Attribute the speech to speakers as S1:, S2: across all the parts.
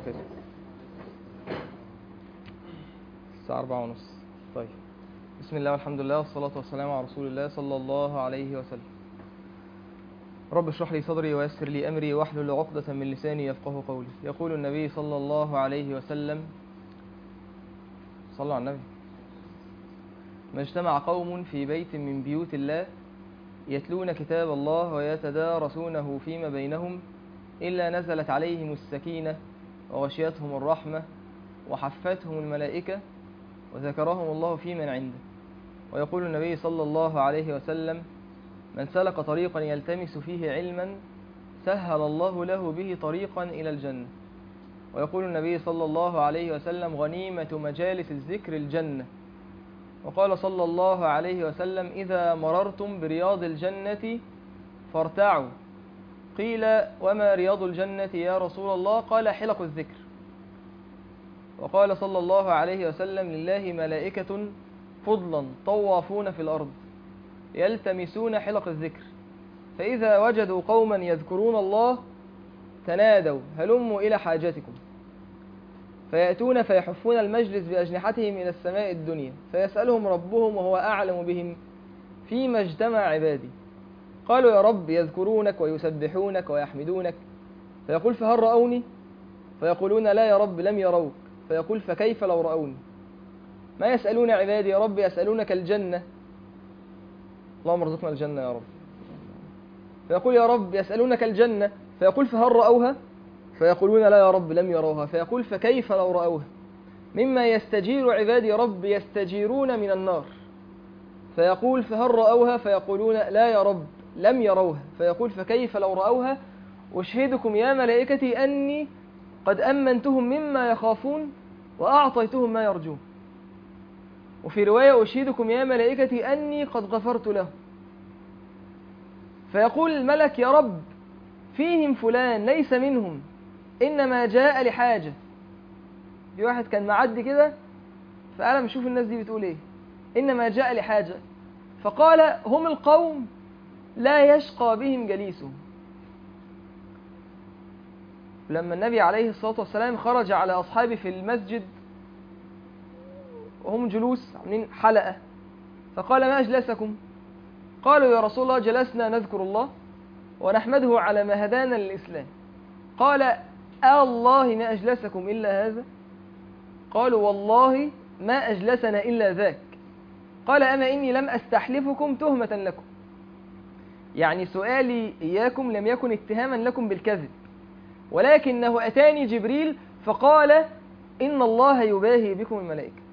S1: وبركاته الساعة أربعة ونص طيب بسم الله والحمد لله والصلاة والسلام على رسول الله صلى الله عليه وسلم رب اشرح لي صدري ويسر لي أمري واحلل عقدة من لساني يفقه قولي يقول النبي صلى الله عليه وسلم صلوا على النبي ما اجتمع قوم في بيت من بيوت الله يتلون كتاب الله ويتدارسونه فيما بينهم إلا نزلت عليهم السكينة وغشيتهم الرحمة وحفتهم الملائكة وذكرهم الله في من عنده ويقول النبي صلى الله عليه وسلم من سلك طريقا يلتمس فيه علما سهل الله له به طريقا إلى الجنة ويقول النبي صلى الله عليه وسلم غنيمة مجالس الذكر الجنة وقال صلى الله عليه وسلم إذا مررتم برياض الجنة فارتعوا قيل وما رياض الجنة يا رسول الله قال حلق الذكر وقال صلى الله عليه وسلم لله ملائكة فضلا طوافون في الأرض يلتمسون حلق الذكر فإذا وجدوا قوما يذكرون الله تنادوا هلموا إلى حاجتكم فيأتون فيحفون المجلس بأجنحتهم إلى السماء الدنيا فيسألهم ربهم وهو أعلم بهم فيما اجتمع عبادي قالوا يا رب يذكرونك ويسبحونك ويحمدونك فيقول فهل رأوني فيقولون لا يا رب لم يروك فيقول فكيف لو رأوني ما يسألون عبادي يا رب يسألونك الجنة اللهم ارزقنا الجنة يا رب فيقول يا رب يسألونك الجنة فيقول فهل رأوها فيقولون لا يا رب لم يروها فيقول فكيف لو رأوها مما يستجير عبادي رب يستجيرون من النار فيقول فهل رأوها فيقولون لا يا رب لم يروها فيقول فكيف لو رأوها أشهدكم يا ملائكتي أني قد أمنتهم مما يخافون وأعطيتهم ما يرجون وفي رواية أشهدكم يا ملائكتي أني قد غفرت له فيقول الملك يا رب فيهم فلان ليس منهم إنما جاء لحاجة في واحد كان معدي كده فقال شوف الناس دي بتقول ايه إنما جاء لحاجة فقال هم القوم لا يشقى بهم جليسهم لما النبي عليه الصلاة والسلام خرج على أصحابه في المسجد وهم جلوس عاملين حلقة فقال ما أجلسكم قالوا يا رسول الله جلسنا نذكر الله ونحمده على ما هدانا للإسلام قال آه الله ما أجلسكم إلا هذا قالوا والله ما أجلسنا إلا ذاك قال أما إني لم أستحلفكم تهمة لكم يعني سؤالي إياكم لم يكن اتهاما لكم بالكذب ولكنه أتاني جبريل فقال إن الله يباهي بكم الملائكة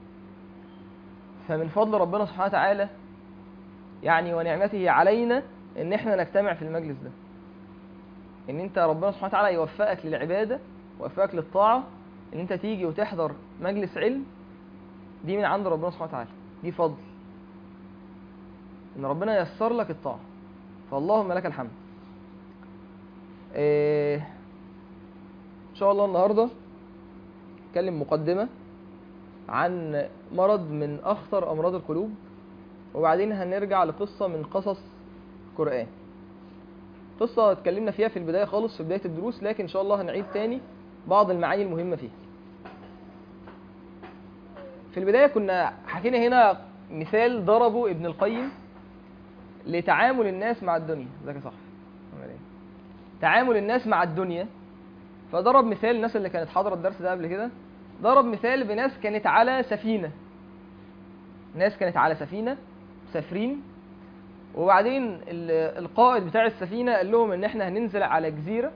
S1: فمن فضل ربنا سبحانه وتعالى يعني ونعمته علينا ان احنا نجتمع في المجلس ده ان انت ربنا سبحانه وتعالى يوفقك للعبادة ويوفقك للطاعة ان انت تيجي وتحضر مجلس علم دي من عند ربنا سبحانه وتعالى دي فضل ان ربنا يسر لك الطاعة فاللهم لك الحمد إيه ان شاء الله النهاردة نتكلم مقدمة عن مرض من اخطر امراض القلوب وبعدين هنرجع لقصة من قصص القرآن قصة اتكلمنا فيها في البداية خالص في بداية الدروس لكن إن شاء الله هنعيد تاني بعض المعاني المهمة فيها في البداية كنا حكينا هنا مثال ضربه ابن القيم لتعامل الناس مع الدنيا ازيك يا صاحبي عامل ايه تعامل الناس مع الدنيا فضرب مثال الناس اللي كانت حاضرة الدرس ده قبل كده ضرب مثال بناس كانت على سفينة ناس كانت على سفينة مسافرين وبعدين القائد بتاع السفينة قال لهم ان احنا هننزل على جزيرة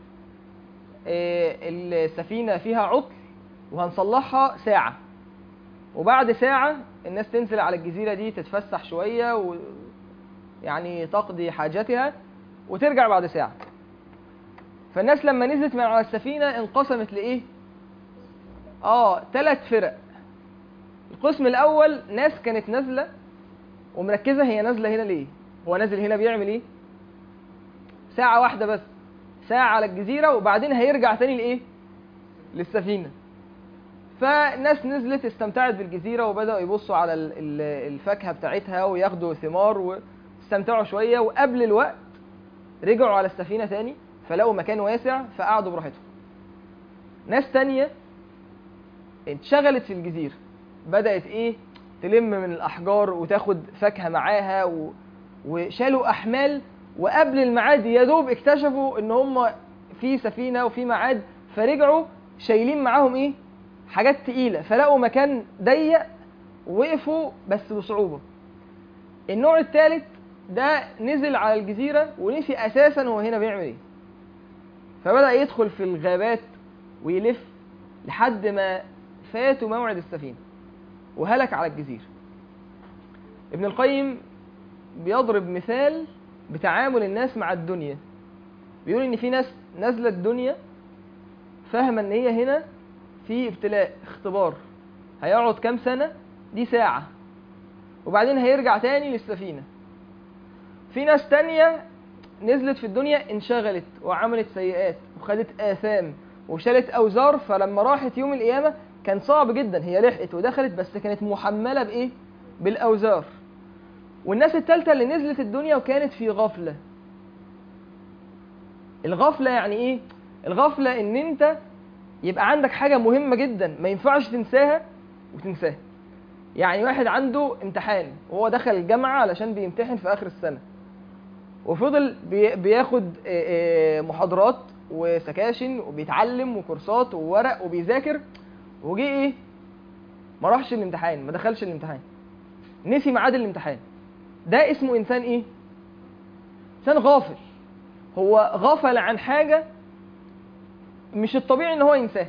S1: السفينة فيها عطل وهنصلحها ساعة وبعد ساعة الناس تنزل على الجزيرة دي تتفسح شوية و يعني تقضي حاجتها وترجع بعد ساعة فالناس لما نزلت من على السفينة انقسمت لإيه؟ آه ثلاث فرق القسم الأول ناس كانت نازلة ومركزة هي نازلة هنا ليه هو نازل هنا بيعمل ايه ساعة واحدة بس ساعة على الجزيرة وبعدين هيرجع تاني لايه للسفينة فناس نزلت استمتعت بالجزيرة وبدأوا يبصوا على الفاكهة بتاعتها وياخدوا ثمار واستمتعوا شوية وقبل الوقت رجعوا على السفينة تاني فلقوا مكان واسع فقعدوا براحتهم ناس تانية اتشغلت في الجزيرة بدأت ايه تلم من الأحجار وتاخد فاكهة معاها و... وشالوا أحمال وقبل الميعاد يا دوب اكتشفوا ان هم في سفينة وفي ميعاد فرجعوا شايلين معاهم ايه حاجات تقيلة فلقوا مكان ضيق وقفوا بس بصعوبة النوع الثالث ده نزل على الجزيرة ونسي أساسا هو هنا بيعمل ايه فبدأ يدخل في الغابات ويلف لحد ما فاتوا موعد السفينة وهلك على الجزيرة ابن القيم بيضرب مثال بتعامل الناس مع الدنيا بيقول ان في ناس نازلة الدنيا فاهمة ان هي هنا في ابتلاء اختبار هيقعد كام سنة دي ساعة وبعدين هيرجع تاني للسفينة في ناس تانية نزلت في الدنيا انشغلت وعملت سيئات وخدت آثام وشالت أوزار فلما راحت يوم القيامة كان صعب جدا هي لحقت ودخلت بس كانت محملة بإيه؟ بالأوزار والناس التالتة اللي نزلت الدنيا وكانت في غفلة الغفلة يعني إيه؟ الغفلة إن أنت يبقى عندك حاجة مهمة جدا ما ينفعش تنساها وتنساها يعني واحد عنده امتحان وهو دخل الجامعة علشان بيمتحن في آخر السنة وفضل بي- بياخد آه، آه، محاضرات وسكاشن وبيتعلم وكورسات وورق وبيذاكر وجي ايه ما راحش الامتحان ما دخلش الامتحان نسي ميعاد الامتحان ده اسمه انسان ايه انسان غافل هو غفل عن حاجه مش الطبيعي ان هو ينساها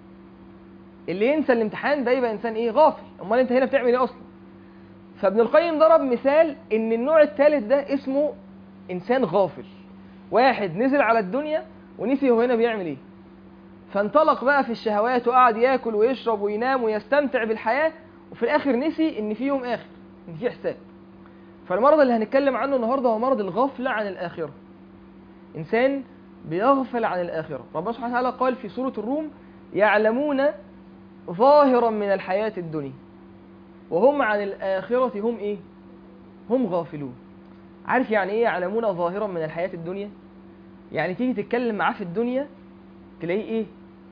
S1: اللي ينسى الامتحان ده يبقى انسان ايه غافل امال انت هنا بتعمل ايه اصلا فابن القيم ضرب مثال ان النوع الثالث ده اسمه انسان غافل واحد نزل على الدنيا ونسي هو هنا بيعمل ايه فانطلق بقى في الشهوات وقعد ياكل ويشرب وينام ويستمتع بالحياة وفي الاخر نسي ان في يوم اخر ان في حساب فالمرض اللي هنتكلم عنه النهارده هو مرض الغفلة عن الآخرة إنسان بيغفل عن الآخرة ربنا سبحانه وتعالى قال في سورة الروم يعلمون ظاهرا من الحياة الدنيا وهم عن الآخرة هم إيه؟ هم غافلون عارف يعني إيه يعلمون ظاهرا من الحياة الدنيا؟ يعني تيجي تتكلم معاه في الدنيا تلاقيه إيه؟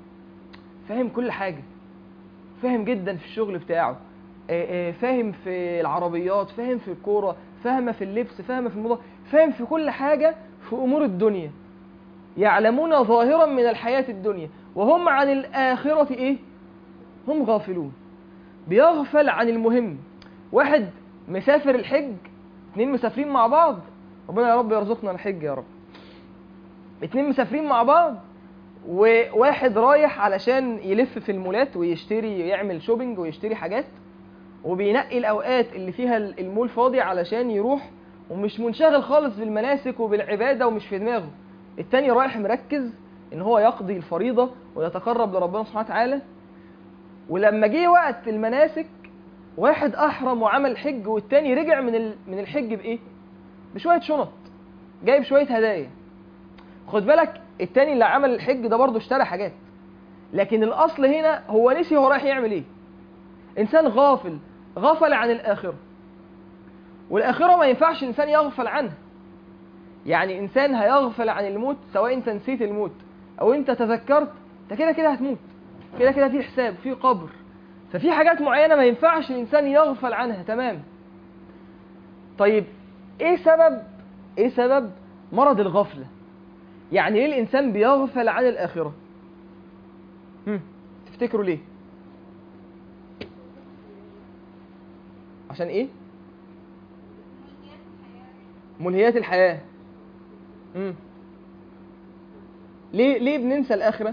S1: فاهم كل حاجة فاهم جدا في الشغل بتاعه آه، آه، فاهم في العربيات فاهم في الكورة فاهم في اللبس فاهم في الموضة فاهم في كل حاجة في أمور الدنيا يعلمون ظاهرا من الحياة الدنيا وهم عن الآخرة إيه؟ هم غافلون بيغفل عن المهم واحد مسافر الحج اتنين مسافرين مع بعض ربنا يا رب يرزقنا الحج يا رب اتنين مسافرين مع بعض وواحد رايح علشان يلف في المولات ويشتري يعمل شوبينج ويشتري حاجات وبينقي الاوقات اللي فيها المول فاضي علشان يروح ومش منشغل خالص بالمناسك وبالعباده ومش في دماغه التاني رايح مركز ان هو يقضي الفريضه ويتقرب لربنا سبحانه وتعالى ولما جه وقت المناسك واحد احرم وعمل حج والتاني رجع من ال- من الحج بايه بشويه شنط جايب شويه هدايا خد بالك التاني اللي عمل الحج ده برضه اشترى حاجات لكن الاصل هنا هو نسي هو رايح يعمل ايه انسان غافل غفل عن الاخره والاخره ما ينفعش انسان يغفل عنها يعني انسان هيغفل عن الموت سواء انت نسيت الموت او انت تذكرت انت كده كده هتموت كده كده في حساب في قبر ففي حاجات معينه ما ينفعش الانسان يغفل عنها تمام طيب ايه سبب ايه سبب مرض الغفله يعني ليه الانسان بيغفل عن الاخره هم. تفتكروا ليه عشان ايه ملهيات الحياه امم ليه ليه بننسى الاخره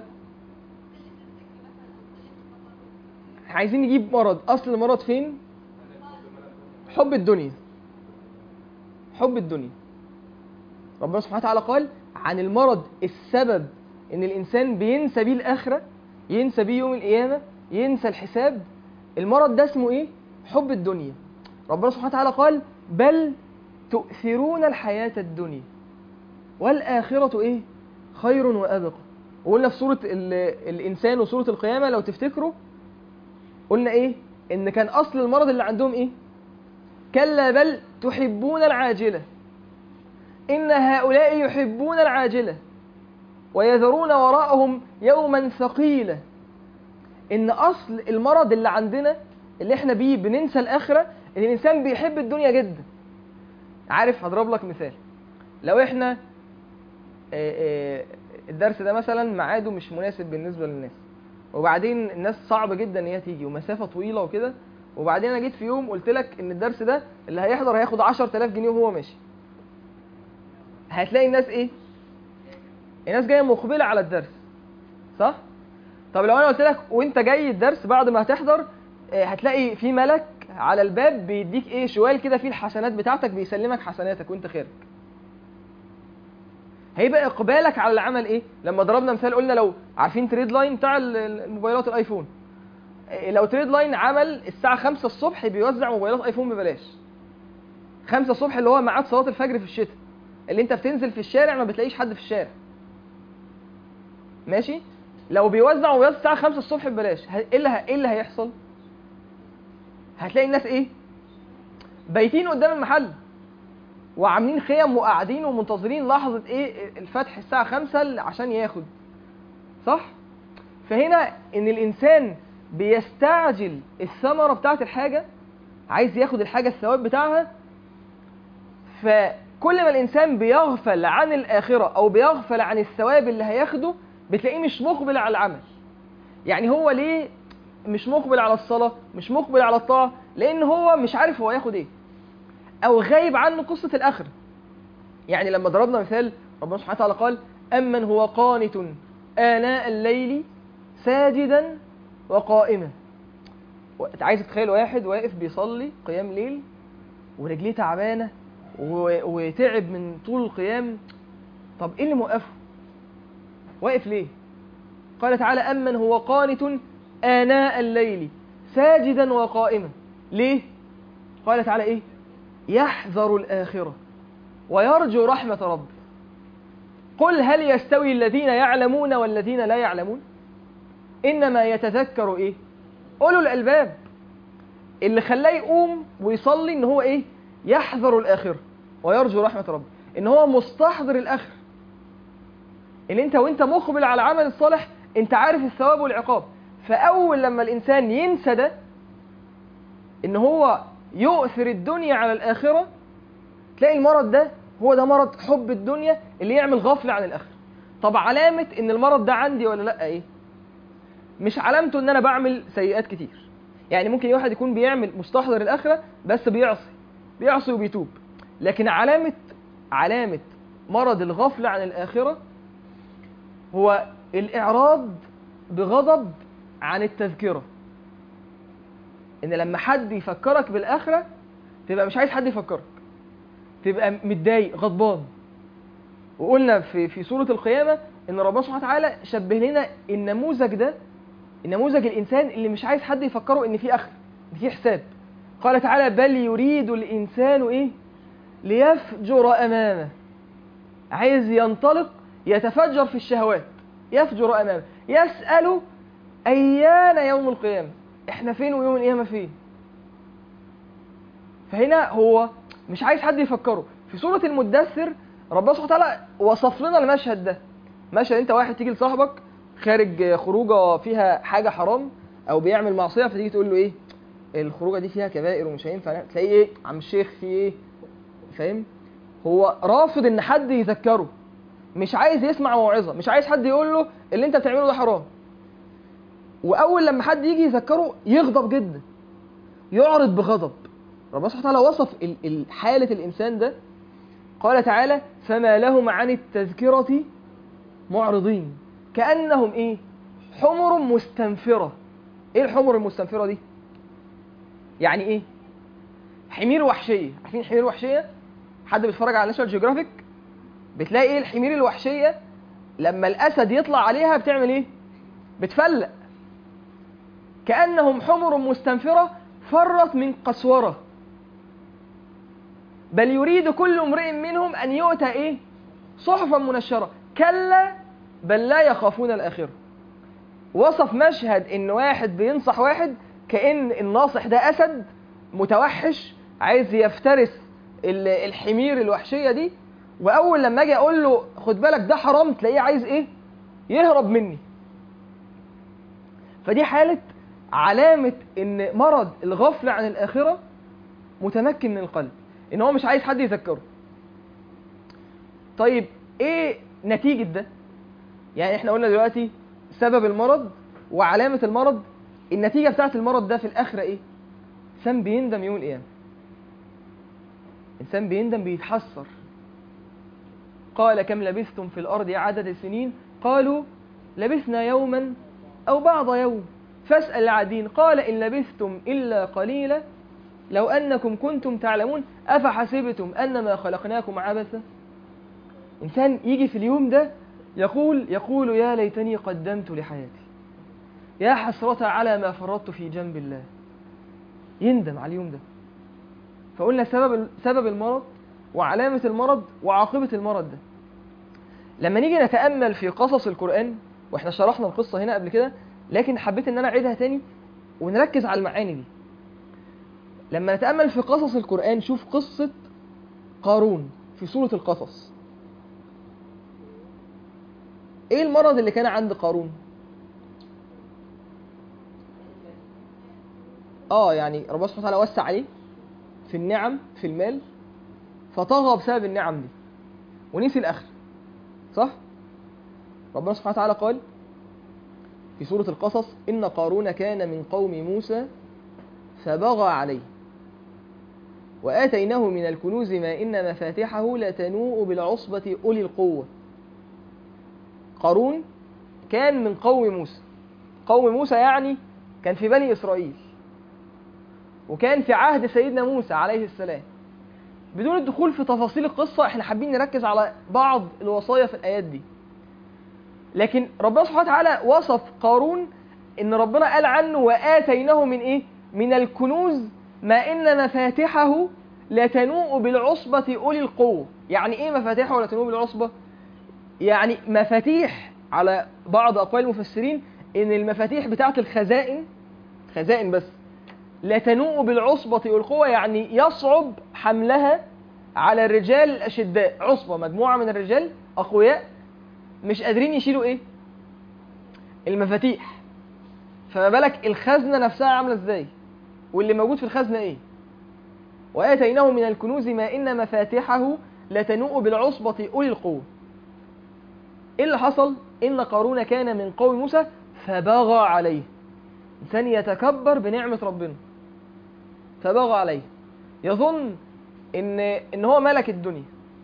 S1: عايزين نجيب مرض اصل المرض فين حب الدنيا حب الدنيا ربنا سبحانه وتعالى قال عن المرض السبب ان الانسان بينسى بيه الاخره ينسى بيه يوم القيامه ينسى الحساب المرض ده اسمه ايه حب الدنيا ربنا سبحانه وتعالى قال بل تؤثرون الحياه الدنيا والاخره ايه خير وابقى وقلنا في سوره ال- الانسان وسوره القيامه لو تفتكروا قلنا ايه ان كان اصل المرض اللي عندهم ايه كلا بل تحبون العاجله ان هؤلاء يحبون العاجله ويذرون وراءهم يوما ثقيلا ان اصل المرض اللي عندنا اللي احنا بيه بننسى الاخره ان الانسان بيحب الدنيا جدا عارف هضرب لك مثال لو احنا آه، آه، الدرس ده مثلا ميعاده مش مناسب بالنسبه للناس وبعدين الناس صعب جدا ان هي تيجي ومسافه طويله وكده وبعدين انا جيت في يوم قلت لك ان الدرس ده اللي هيحضر هياخد 10000 جنيه وهو ماشي هتلاقي الناس ايه الناس جايه مقبله على الدرس صح طب لو انا قلت لك وانت جاي الدرس بعد ما هتحضر آه، هتلاقي في ملك على الباب بيديك ايه شوال كده فيه الحسنات بتاعتك بيسلمك حسناتك وانت خارج هيبقى اقبالك على العمل ايه لما ضربنا مثال قلنا لو عارفين تريد لاين بتاع ال- ال- الموبايلات الايفون إيه، لو تريد لاين عمل الساعه 5 الصبح بيوزع موبايلات ايفون ببلاش 5 الصبح اللي هو ميعاد صلاه الفجر في الشتاء اللي انت بتنزل في الشارع ما بتلاقيش حد في الشارع ماشي لو بيوزع موبايلات الساعه 5 الصبح ببلاش ه- ايه اللي ه- ايه اللي هيحصل هتلاقي الناس ايه بايتين قدام المحل وعاملين خيم وقاعدين ومنتظرين لحظة ايه الفتح الساعة خمسة عشان ياخد صح؟ فهنا ان الانسان بيستعجل الثمرة بتاعت الحاجة عايز ياخد الحاجة الثواب بتاعها فكل ما الانسان بيغفل عن الاخرة او بيغفل عن الثواب اللي هياخده بتلاقيه مش مقبل على العمل يعني هو ليه مش مقبل على الصلاة مش مقبل على الطاعة لان هو مش عارف هو ياخد ايه او غايب عنه قصه الاخره يعني لما ضربنا مثال ربنا سبحانه وتعالى قال امن هو قانت اناء الليل ساجدا وقائما و- انت عايز تتخيل واحد واقف بيصلي قيام ليل ورجليه تعبانه و- وتعب من طول القيام طب ايه اللي موقفه واقف ليه قال تعالى امن هو قانت اناء الليل ساجدا وقائما ليه قال تعالى ايه يحذر الآخرة ويرجو رحمة ربه قل هل يستوي الذين يعلمون والذين لا يعلمون إنما يتذكر إيه أولو الألباب اللي خلاه يقوم ويصلي إن هو إيه يحذر الآخرة ويرجو رحمة ربه إن هو مستحضر الآخرة إن أنت وأنت مقبل على العمل الصالح أنت عارف الثواب والعقاب فأول لما الإنسان ينسى ده إن هو يؤثر الدنيا على الآخرة تلاقي المرض ده هو ده مرض حب الدنيا اللي يعمل غفلة عن الآخرة طب علامة إن المرض ده عندي ولا لأ إيه؟ مش علامته إن أنا بعمل سيئات كتير يعني ممكن واحد يكون بيعمل مستحضر الآخرة بس بيعصي بيعصي وبيتوب لكن علامة علامة مرض الغفلة عن الآخرة هو الإعراض بغضب عن التذكرة ان لما حد يفكرك بالاخره تبقى مش عايز حد يفكرك تبقى متضايق غضبان وقلنا في في سوره القيامه ان ربنا سبحانه وتعالى شبه لنا النموذج ده النموذج الانسان اللي مش عايز حد يفكره ان في اخره ان في حساب قال تعالى بل يريد الانسان ايه ليفجر امامه عايز ينطلق يتفجر في الشهوات يفجر امامه يسال ايان يوم القيامه احنا فين ويوم القيامه فين فهنا هو مش عايز حد يفكره في سوره المدثر ربنا سبحانه وتعالى وصف لنا المشهد ده مشهد انت واحد تيجي لصاحبك خارج خروجه فيها حاجه حرام او بيعمل معصيه فتيجي تقول له ايه الخروجه دي فيها كبائر ومش هينفع تلاقيه ايه عم الشيخ في ايه فاهم هو رافض ان حد يذكره مش عايز يسمع موعظه مش عايز حد يقول له اللي انت بتعمله ده حرام واول لما حد يجي يذكره يغضب جدا يعرض بغضب ربنا سبحانه وتعالى وصف ال- ال- حاله الانسان ده قال تعالى فما لهم عن التذكره معرضين كانهم ايه حمر مستنفره ايه الحمر المستنفره دي يعني ايه حمير وحشيه عارفين حمير وحشيه حد بيتفرج على ناشونال جيوغرافيك بتلاقي ايه الحمير الوحشيه لما الاسد يطلع عليها بتعمل ايه بتفلق كأنهم حمر مستنفرة فرت من قسورة بل يريد كل امرئ منهم أن يؤتى إيه؟ صحفا منشرة كلا بل لا يخافون الآخرة وصف مشهد إن واحد بينصح واحد كأن الناصح ده أسد متوحش عايز يفترس ال- الحمير الوحشية دي وأول لما أجي أقول له خد بالك ده حرام تلاقيه عايز إيه؟ يهرب مني فدي حالة علامة ان مرض الغفلة عن الآخرة متمكن من القلب ان هو مش عايز حد يذكره طيب ايه نتيجة ده يعني احنا قلنا دلوقتي سبب المرض وعلامة المرض النتيجة بتاعت المرض ده في الآخرة ايه انسان بيندم يوم القيامة انسان بيندم بيتحسر قال كم لبثتم في الأرض عدد السنين قالوا لبثنا يوما أو بعض يوم فاسأل العادين قال إن لبثتم إلا قليلا لو أنكم كنتم تعلمون أفحسبتم أنما خلقناكم عبثا إنسان يجي في اليوم ده يقول يقول يا ليتني قدمت لحياتي يا حسرة على ما فرطت في جنب الله يندم على اليوم ده فقلنا سبب سبب المرض وعلامة المرض وعاقبة المرض ده لما نيجي نتأمل في قصص القرآن واحنا شرحنا القصة هنا قبل كده لكن حبيت ان انا اعيدها تاني ونركز على المعاني دي لما نتأمل في قصص القرآن شوف قصة قارون في سورة القصص ايه المرض اللي كان عند قارون اه يعني ربنا سبحانه وتعالى وسع عليه في النعم في المال فطغى بسبب النعم دي ونسي الاخر صح ربنا سبحانه وتعالى قال في سورة القصص إن قارون كان من قوم موسى فبغى عليه وآتيناه من الكنوز ما إن مفاتحه لتنوء بالعصبة أولي القوة قارون كان من قوم موسى قوم موسى يعني كان في بني إسرائيل وكان في عهد سيدنا موسى عليه السلام بدون الدخول في تفاصيل القصة احنا حابين نركز على بعض الوصايا في الآيات دي لكن ربنا سبحانه وتعالى وصف قارون ان ربنا قال عنه وآتيناه من ايه من الكنوز ما ان مفاتحه لا تنوء بالعصبة أولي القوة يعني ايه مفاتحه لا تنوء بالعصبة يعني مفاتيح على بعض أقوال المفسرين ان المفاتيح بتاعت الخزائن خزائن بس لا تنوء بالعصبة أولي القوة يعني يصعب حملها على الرجال الأشداء عصبة مجموعة من الرجال أقوياء مش قادرين يشيلوا ايه المفاتيح فما بالك الخزنة نفسها عاملة ازاي واللي موجود في الخزنة ايه وآتيناه من الكنوز ما إن مفاتحه لتنوء بالعصبة أولي القوة ايه اللي حصل إن قارون كان من قوم موسى فبغى عليه إنسان يتكبر بنعمة ربنا فبغى عليه يظن إن إن هو ملك الدنيا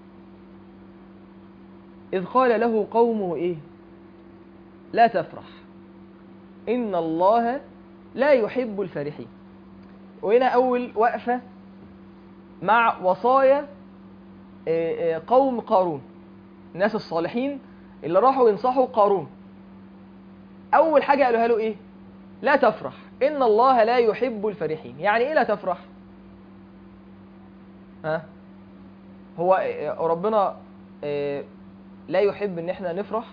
S1: إذ قال له قومه إيه لا تفرح إن الله لا يحب الفرحين وهنا أول وقفة مع وصايا قوم قارون الناس الصالحين اللي راحوا ينصحوا قارون أول حاجة قالوها له إيه لا تفرح إن الله لا يحب الفرحين يعني إيه لا تفرح ها هو ربنا لا يحب ان احنا نفرح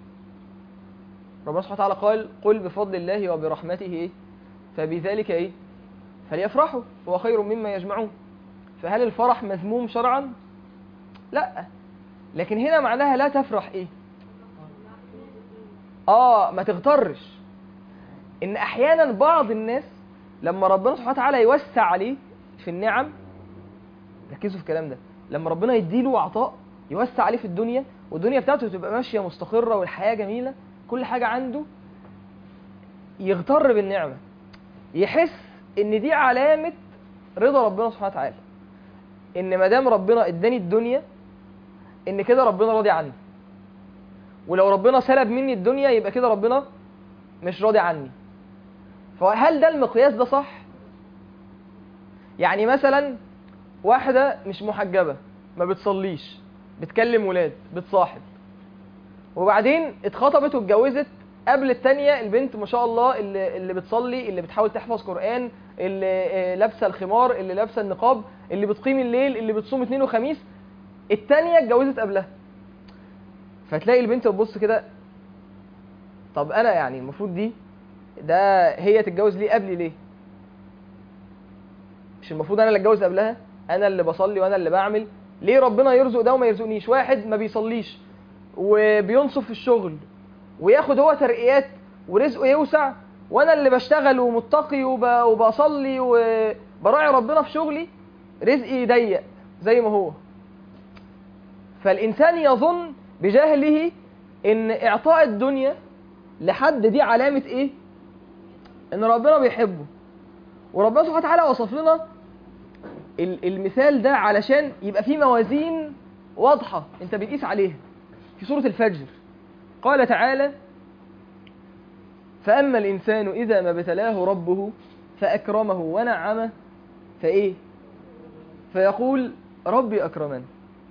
S1: ربنا سبحانه وتعالى قال قل بفضل الله وبرحمته ايه فبذلك ايه فليفرحوا هو خير مما يجمعون فهل الفرح مذموم شرعا لا لكن هنا معناها لا تفرح ايه اه ما تغترش ان احيانا بعض الناس لما ربنا سبحانه وتعالى يوسع عليه في النعم ركزوا في الكلام ده لما ربنا يديله عطاء يوسع عليه في الدنيا والدنيا بتاعته تبقى ماشيه مستقره والحياه جميله كل حاجه عنده يغتر بالنعمه يحس ان دي علامه رضا ربنا سبحانه وتعالى ان ما دام ربنا اداني الدنيا ان كده ربنا راضي عني ولو ربنا سلب مني الدنيا يبقى كده ربنا مش راضي عني فهل ده المقياس ده صح يعني مثلا واحده مش محجبه ما بتصليش بتكلم ولاد بتصاحب وبعدين اتخطبت واتجوزت قبل التانية البنت ما شاء الله اللي, اللي بتصلي اللي بتحاول تحفظ قرآن اللي لابسة الخمار اللي لابسة النقاب اللي بتقيم الليل اللي بتصوم اثنين وخميس التانية اتجوزت قبلها فتلاقي البنت بتبص كده طب انا يعني المفروض دي ده هي تتجوز ليه قبلي ليه مش المفروض انا اللي اتجوز قبلها انا اللي بصلي وانا اللي بعمل ليه ربنا يرزق ده وما يرزقنيش واحد ما بيصليش وبينصف في الشغل وياخد هو ترقيات ورزقه يوسع وانا اللي بشتغل ومتقي وب... وبصلي وبراعي ربنا في شغلي رزقي ضيق زي ما هو فالانسان يظن بجهله ان اعطاء الدنيا لحد دي علامة ايه ان ربنا بيحبه وربنا سبحانه وتعالى وصف لنا ال- المثال ده علشان يبقى فيه موازين واضحة انت بتقيس عليها في سورة الفجر قال تعالى فأما الإنسان إذا ما ابتلاه ربه فأكرمه ونعمه فإيه فيقول ربي أكرمن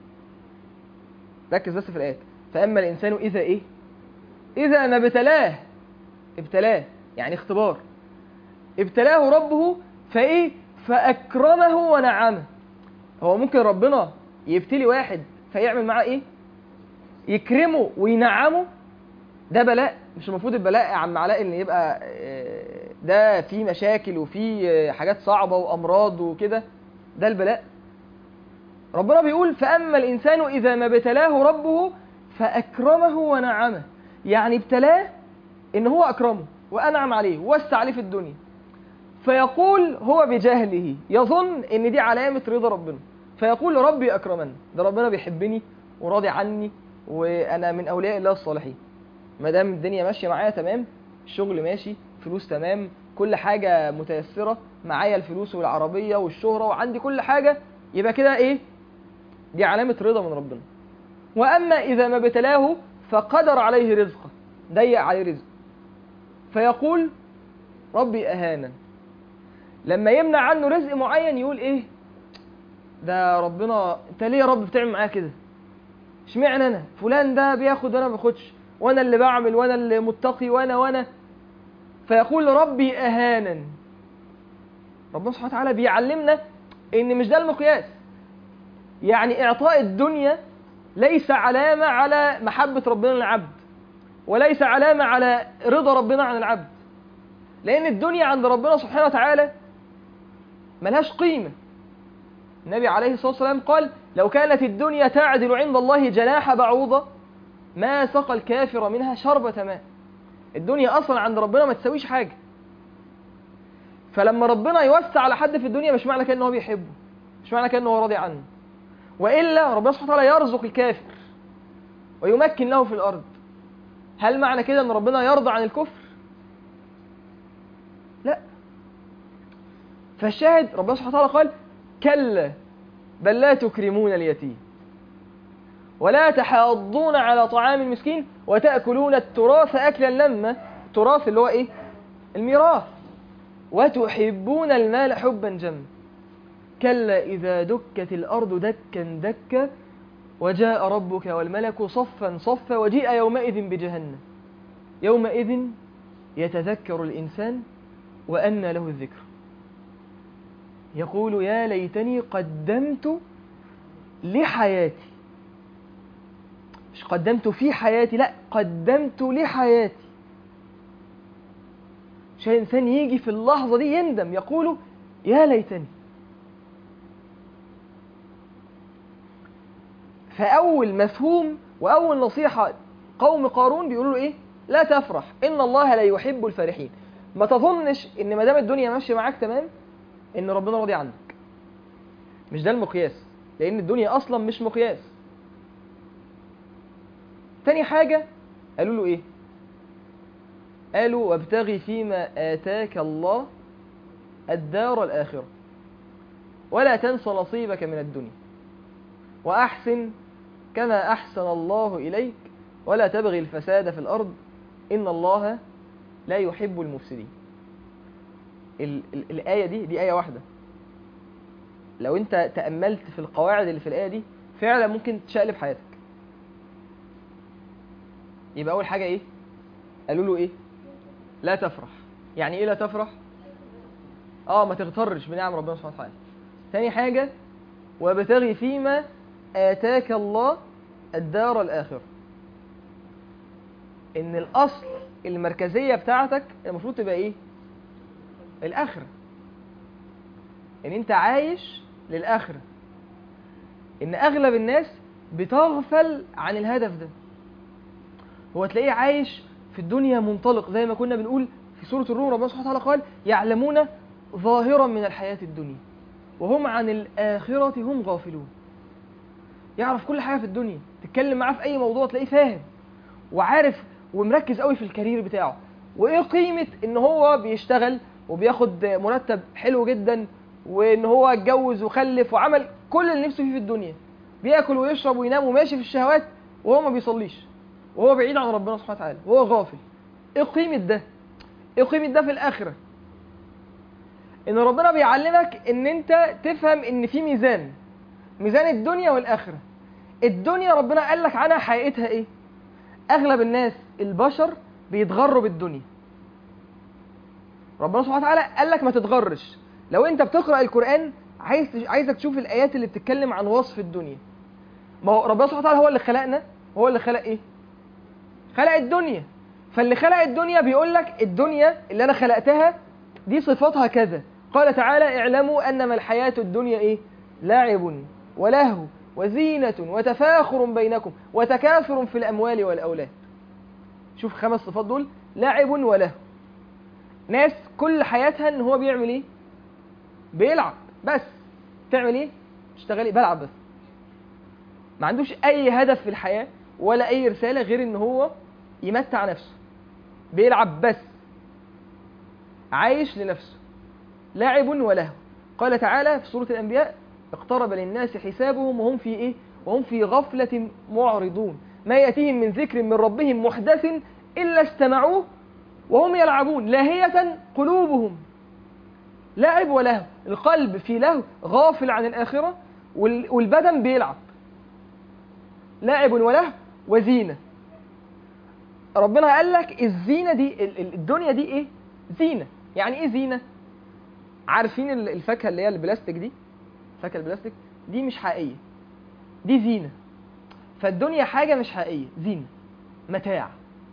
S1: ركز بس في الآيات فأما الإنسان إذا إيه إذا ما ابتلاه ابتلاه يعني اختبار ابتلاه ربه فإيه فأكرمه ونعمه هو ممكن ربنا يبتلي واحد فيعمل معاه إيه يكرمه وينعمه ده بلاء مش المفروض البلاء يا عم علاء ان يبقى آه، ده في مشاكل وفي آه، حاجات صعبه وامراض وكده ده البلاء ربنا بيقول فاما الانسان اذا ما ابتلاه ربه فاكرمه ونعمه يعني ابتلاه ان هو اكرمه وانعم عليه ووسع عليه في الدنيا فيقول هو بجهله يظن ان دي علامه رضا ربنا فيقول ربي اكرمن ده ربنا بيحبني وراضي عني وانا من اولياء الله الصالحين ما دام الدنيا ماشيه معايا تمام الشغل ماشي فلوس تمام كل حاجه متيسره معايا الفلوس والعربيه والشهره وعندي كل حاجه يبقى كده ايه دي علامه رضا من ربنا واما اذا ما ابتلاه فقدر عليه رزقه ضيق عليه رزقه فيقول ربي اهانا لما يمنع عنه رزق معين يقول ايه ده ربنا انت ليه يا رب بتعمل معايا كده اشمعنى انا فلان ده بياخد وانا ما باخدش وانا اللي بعمل وانا اللي متقي وانا وانا فيقول ربي اهانا ربنا سبحانه وتعالى بيعلمنا ان مش ده المقياس يعني اعطاء الدنيا ليس علامه على محبه ربنا للعبد وليس علامه على رضا ربنا عن العبد لان الدنيا عند ربنا سبحانه وتعالى ملهاش قيمه النبي عليه الصلاه والسلام قال لو كانت الدنيا تعدل عند الله جناح بعوضه ما سقى الكافر منها شربة ماء الدنيا أصلا عند ربنا ما تسويش حاجة فلما ربنا يوسع على حد في الدنيا مش معنى كده ان هو بيحبه مش معنى كده ان هو راضي عنه وإلا ربنا سبحانه وتعالى يرزق الكافر ويمكن له في الأرض هل معنى كده ان ربنا يرضى عن الكفر لا فالشاهد ربنا سبحانه وتعالى قال كلا بل لا تكرمون اليتيم ولا تحاضون على طعام المسكين وتأكلون التراث أكلا لما التراث اللي هو إيه الميراث وتحبون المال حبا جما كلا إذا دكت الأرض دكا دكا وجاء ربك والملك صفا صفا وجيء يومئذ بجهنم يومئذ يتذكر الإنسان وأنى له الذكر يقول يا ليتني قدمت لحياتي مش قدمت في حياتي لا قدمت لحياتي عشان الإنسان يجي في اللحظة دي يندم يقول يا ليتني فأول مفهوم وأول نصيحة قوم قارون بيقولوا له إيه لا تفرح إن الله لا يحب الفرحين ما تظنش إن ما دام الدنيا ماشية معاك تمام إن ربنا راضي عنك مش ده المقياس لأن الدنيا أصلا مش مقياس تاني حاجة قالوا له إيه قالوا وابتغي فيما آتاك الله الدار الآخرة ولا تنس نصيبك من الدنيا وأحسن كما أحسن الله إليك ولا تبغي الفساد في الأرض إن الله لا يحب المفسدين ال ال الآية دي دي آية واحدة لو أنت تأملت في القواعد اللي في الآية دي فعلا ممكن تشقلب حياتك يبقى أول حاجة إيه قالوا له إيه لا تفرح يعني إيه لا تفرح آه ما تغترش بنعم ربنا سبحانه وتعالى تاني حاجة وابتغي فيما آتاك الله الدار الآخرة إن الأصل المركزية بتاعتك المفروض تبقى إيه؟ الآخرة إن أنت عايش للآخرة إن أغلب الناس بتغفل عن الهدف ده هو تلاقيه عايش في الدنيا منطلق زي ما كنا بنقول في سورة الروم ربنا سبحانه وتعالى قال يعلمون ظاهرا من الحياة الدنيا وهم عن الآخرة هم غافلون يعرف كل حاجة في الدنيا تتكلم معاه في أي موضوع تلاقيه فاهم وعارف ومركز قوي في الكارير بتاعه وإيه قيمة إن هو بيشتغل وبياخد مرتب حلو جدا وإن هو اتجوز وخلف وعمل كل اللي نفسه فيه في الدنيا بياكل ويشرب وينام وماشي في الشهوات وهو ما بيصليش وهو بعيد عن ربنا سبحانه وتعالى وهو غافل ايه قيمة ده ايه قيمة ده في الآخرة ان ربنا بيعلمك ان انت تفهم ان في ميزان ميزان الدنيا والآخرة الدنيا ربنا قال لك عنها حقيقتها ايه اغلب الناس البشر بيتغروا بالدنيا ربنا سبحانه وتعالى قال لك ما تتغرش لو انت بتقرأ القرآن عايز عايزك تشوف الآيات اللي بتتكلم عن وصف الدنيا ما هو ربنا سبحانه وتعالى هو اللي خلقنا هو اللي خلق ايه خلق الدنيا فاللي خلق الدنيا بيقول لك الدنيا اللي انا خلقتها دي صفاتها كذا قال تعالى اعلموا انما الحياة الدنيا ايه لعب ولهو وزينة وتفاخر بينكم وتكاثر في الاموال والاولاد شوف خمس صفات دول لعب ولهو ناس كل حياتها ان هو بيعمل ايه بيلعب بس تعمل ايه اشتغل ايه بلعب بس ما عندوش اي هدف في الحياة ولا اي رسالة غير ان هو يمتع نفسه بيلعب بس عايش لنفسه لاعب ولهو قال تعالى في سورة الأنبياء اقترب للناس حسابهم وهم في إيه؟ وهم في غفلة معرضون ما يأتيهم من ذكر من ربهم محدث إلا استمعوه وهم يلعبون لاهية قلوبهم لاعب ولهو القلب في لهو غافل عن الآخرة والبدن بيلعب لاعب ولهو وزينة ربنا قال لك الزينة دي الدنيا دي ايه زينة يعني ايه زينة عارفين الفاكهة اللي هي البلاستيك دي الفاكهة البلاستيك دي مش حقيقية دي زينة فالدنيا حاجة مش حقيقية زينة متاع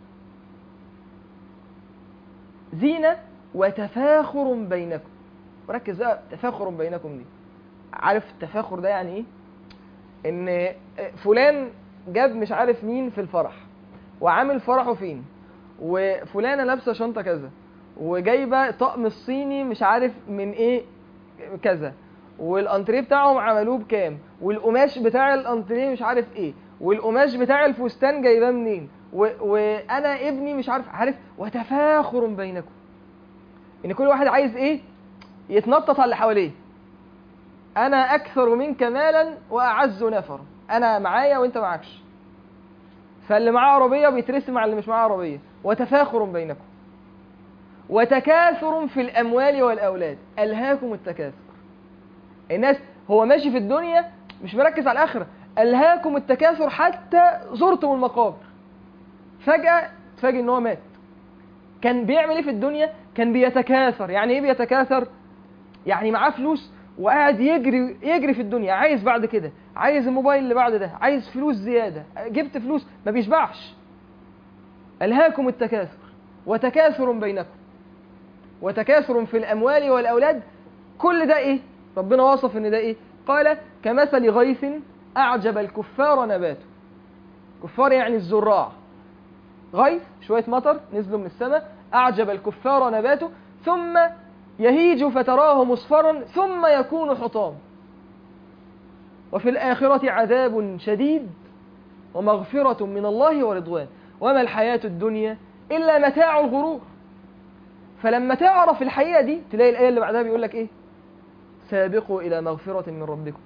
S1: زينة وتفاخر بينكم وركز بقى تفاخر بينكم دي عارف التفاخر ده يعني ايه ان فلان جاب مش عارف مين في الفرح وعامل فرحه فين وفلانه لابسه شنطه كذا وجايبه طقم الصيني مش عارف من ايه كذا والانتريه بتاعهم عملوه بكام والقماش بتاع الانتريه مش عارف ايه والقماش بتاع الفستان جايباه منين و... وانا ابني مش عارف عارف وتفاخر بينكم ان كل واحد عايز ايه يتنطط على اللي حواليه انا اكثر منك مالا واعز نفرا انا معايا وانت معكش فاللي معاه عربيه بيترسم على اللي مش معاه عربيه وتفاخر بينكم وتكاثر في الاموال والاولاد الهاكم التكاثر الناس هو ماشي في الدنيا مش مركز على الاخره الهاكم التكاثر حتى زرتم المقابر فجاه تفاجئ ان هو مات كان بيعمل ايه في الدنيا كان بيتكاثر يعني ايه بيتكاثر يعني معاه فلوس وقاعد يجري يجري في الدنيا عايز بعد كده عايز الموبايل اللي بعد ده عايز فلوس زيادة جبت فلوس ما بيشبعش ألهاكم التكاثر وتكاثر بينكم وتكاثر في الأموال والأولاد كل ده إيه ربنا وصف إن ده إيه قال كمثل غيث أعجب الكفار نباته كفار يعني الزراع غيث شوية مطر نزلوا من السماء أعجب الكفار نباته ثم يهيج فتراه مصفرا ثم يكون حطام وفي الآخرة عذاب شديد ومغفرة من الله ورضوان وما الحياة الدنيا إلا متاع الغرور فلما تعرف الحقيقة دي تلاقي الآية اللي بعدها بيقول لك إيه سابقوا إلى مغفرة من ربكم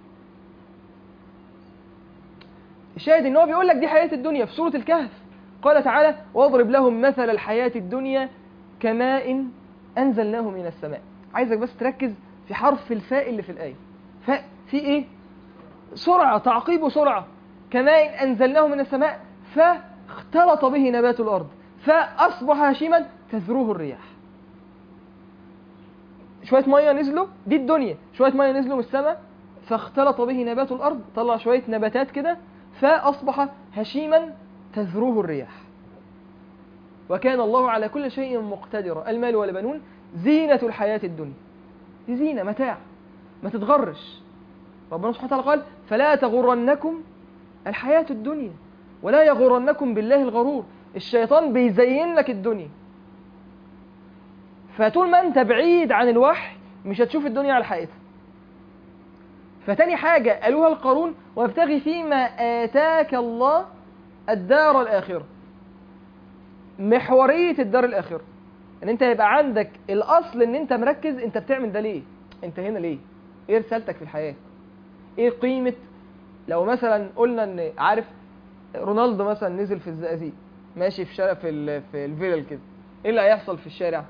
S1: الشاهد إن هو بيقول لك دي حياة الدنيا في سورة الكهف قال تعالى واضرب لهم مثل الحياة الدنيا كماء أنزلناه من السماء عايزك بس تركز في حرف الفاء اللي في الآية فاء في إيه سرعة تعقيب سرعة كماء أنزلناه من السماء فاختلط به نبات الأرض فأصبح هشيما تذروه الرياح شوية مية نزلوا دي الدنيا شوية مية نزلوا من السماء فاختلط به نبات الأرض طلع شوية نباتات كده فأصبح هشيما تذروه الرياح وكان الله على كل شيء مقتدرا المال والبنون زينة الحياة الدنيا دي زينة متاع ما تتغرش ربنا سبحانه وتعالى قال فلا تغرنكم الحياة الدنيا ولا يغرنكم بالله الغرور الشيطان بيزين لك الدنيا فطول ما انت بعيد عن الوحي مش هتشوف الدنيا على حقيقتها فتاني حاجة قالوها القارون وابتغي فيما آتاك الله الدار الآخرة محورية الدار الآخرة ان انت يبقى عندك الاصل ان انت مركز انت بتعمل ده ليه انت هنا ليه ايه رسالتك في الحياة ايه قيمة لو مثلا قلنا ان عارف رونالدو مثلا نزل في الزقازيق ماشي في شارع في ال في الفيلل كده ايه اللي هيحصل في الشارع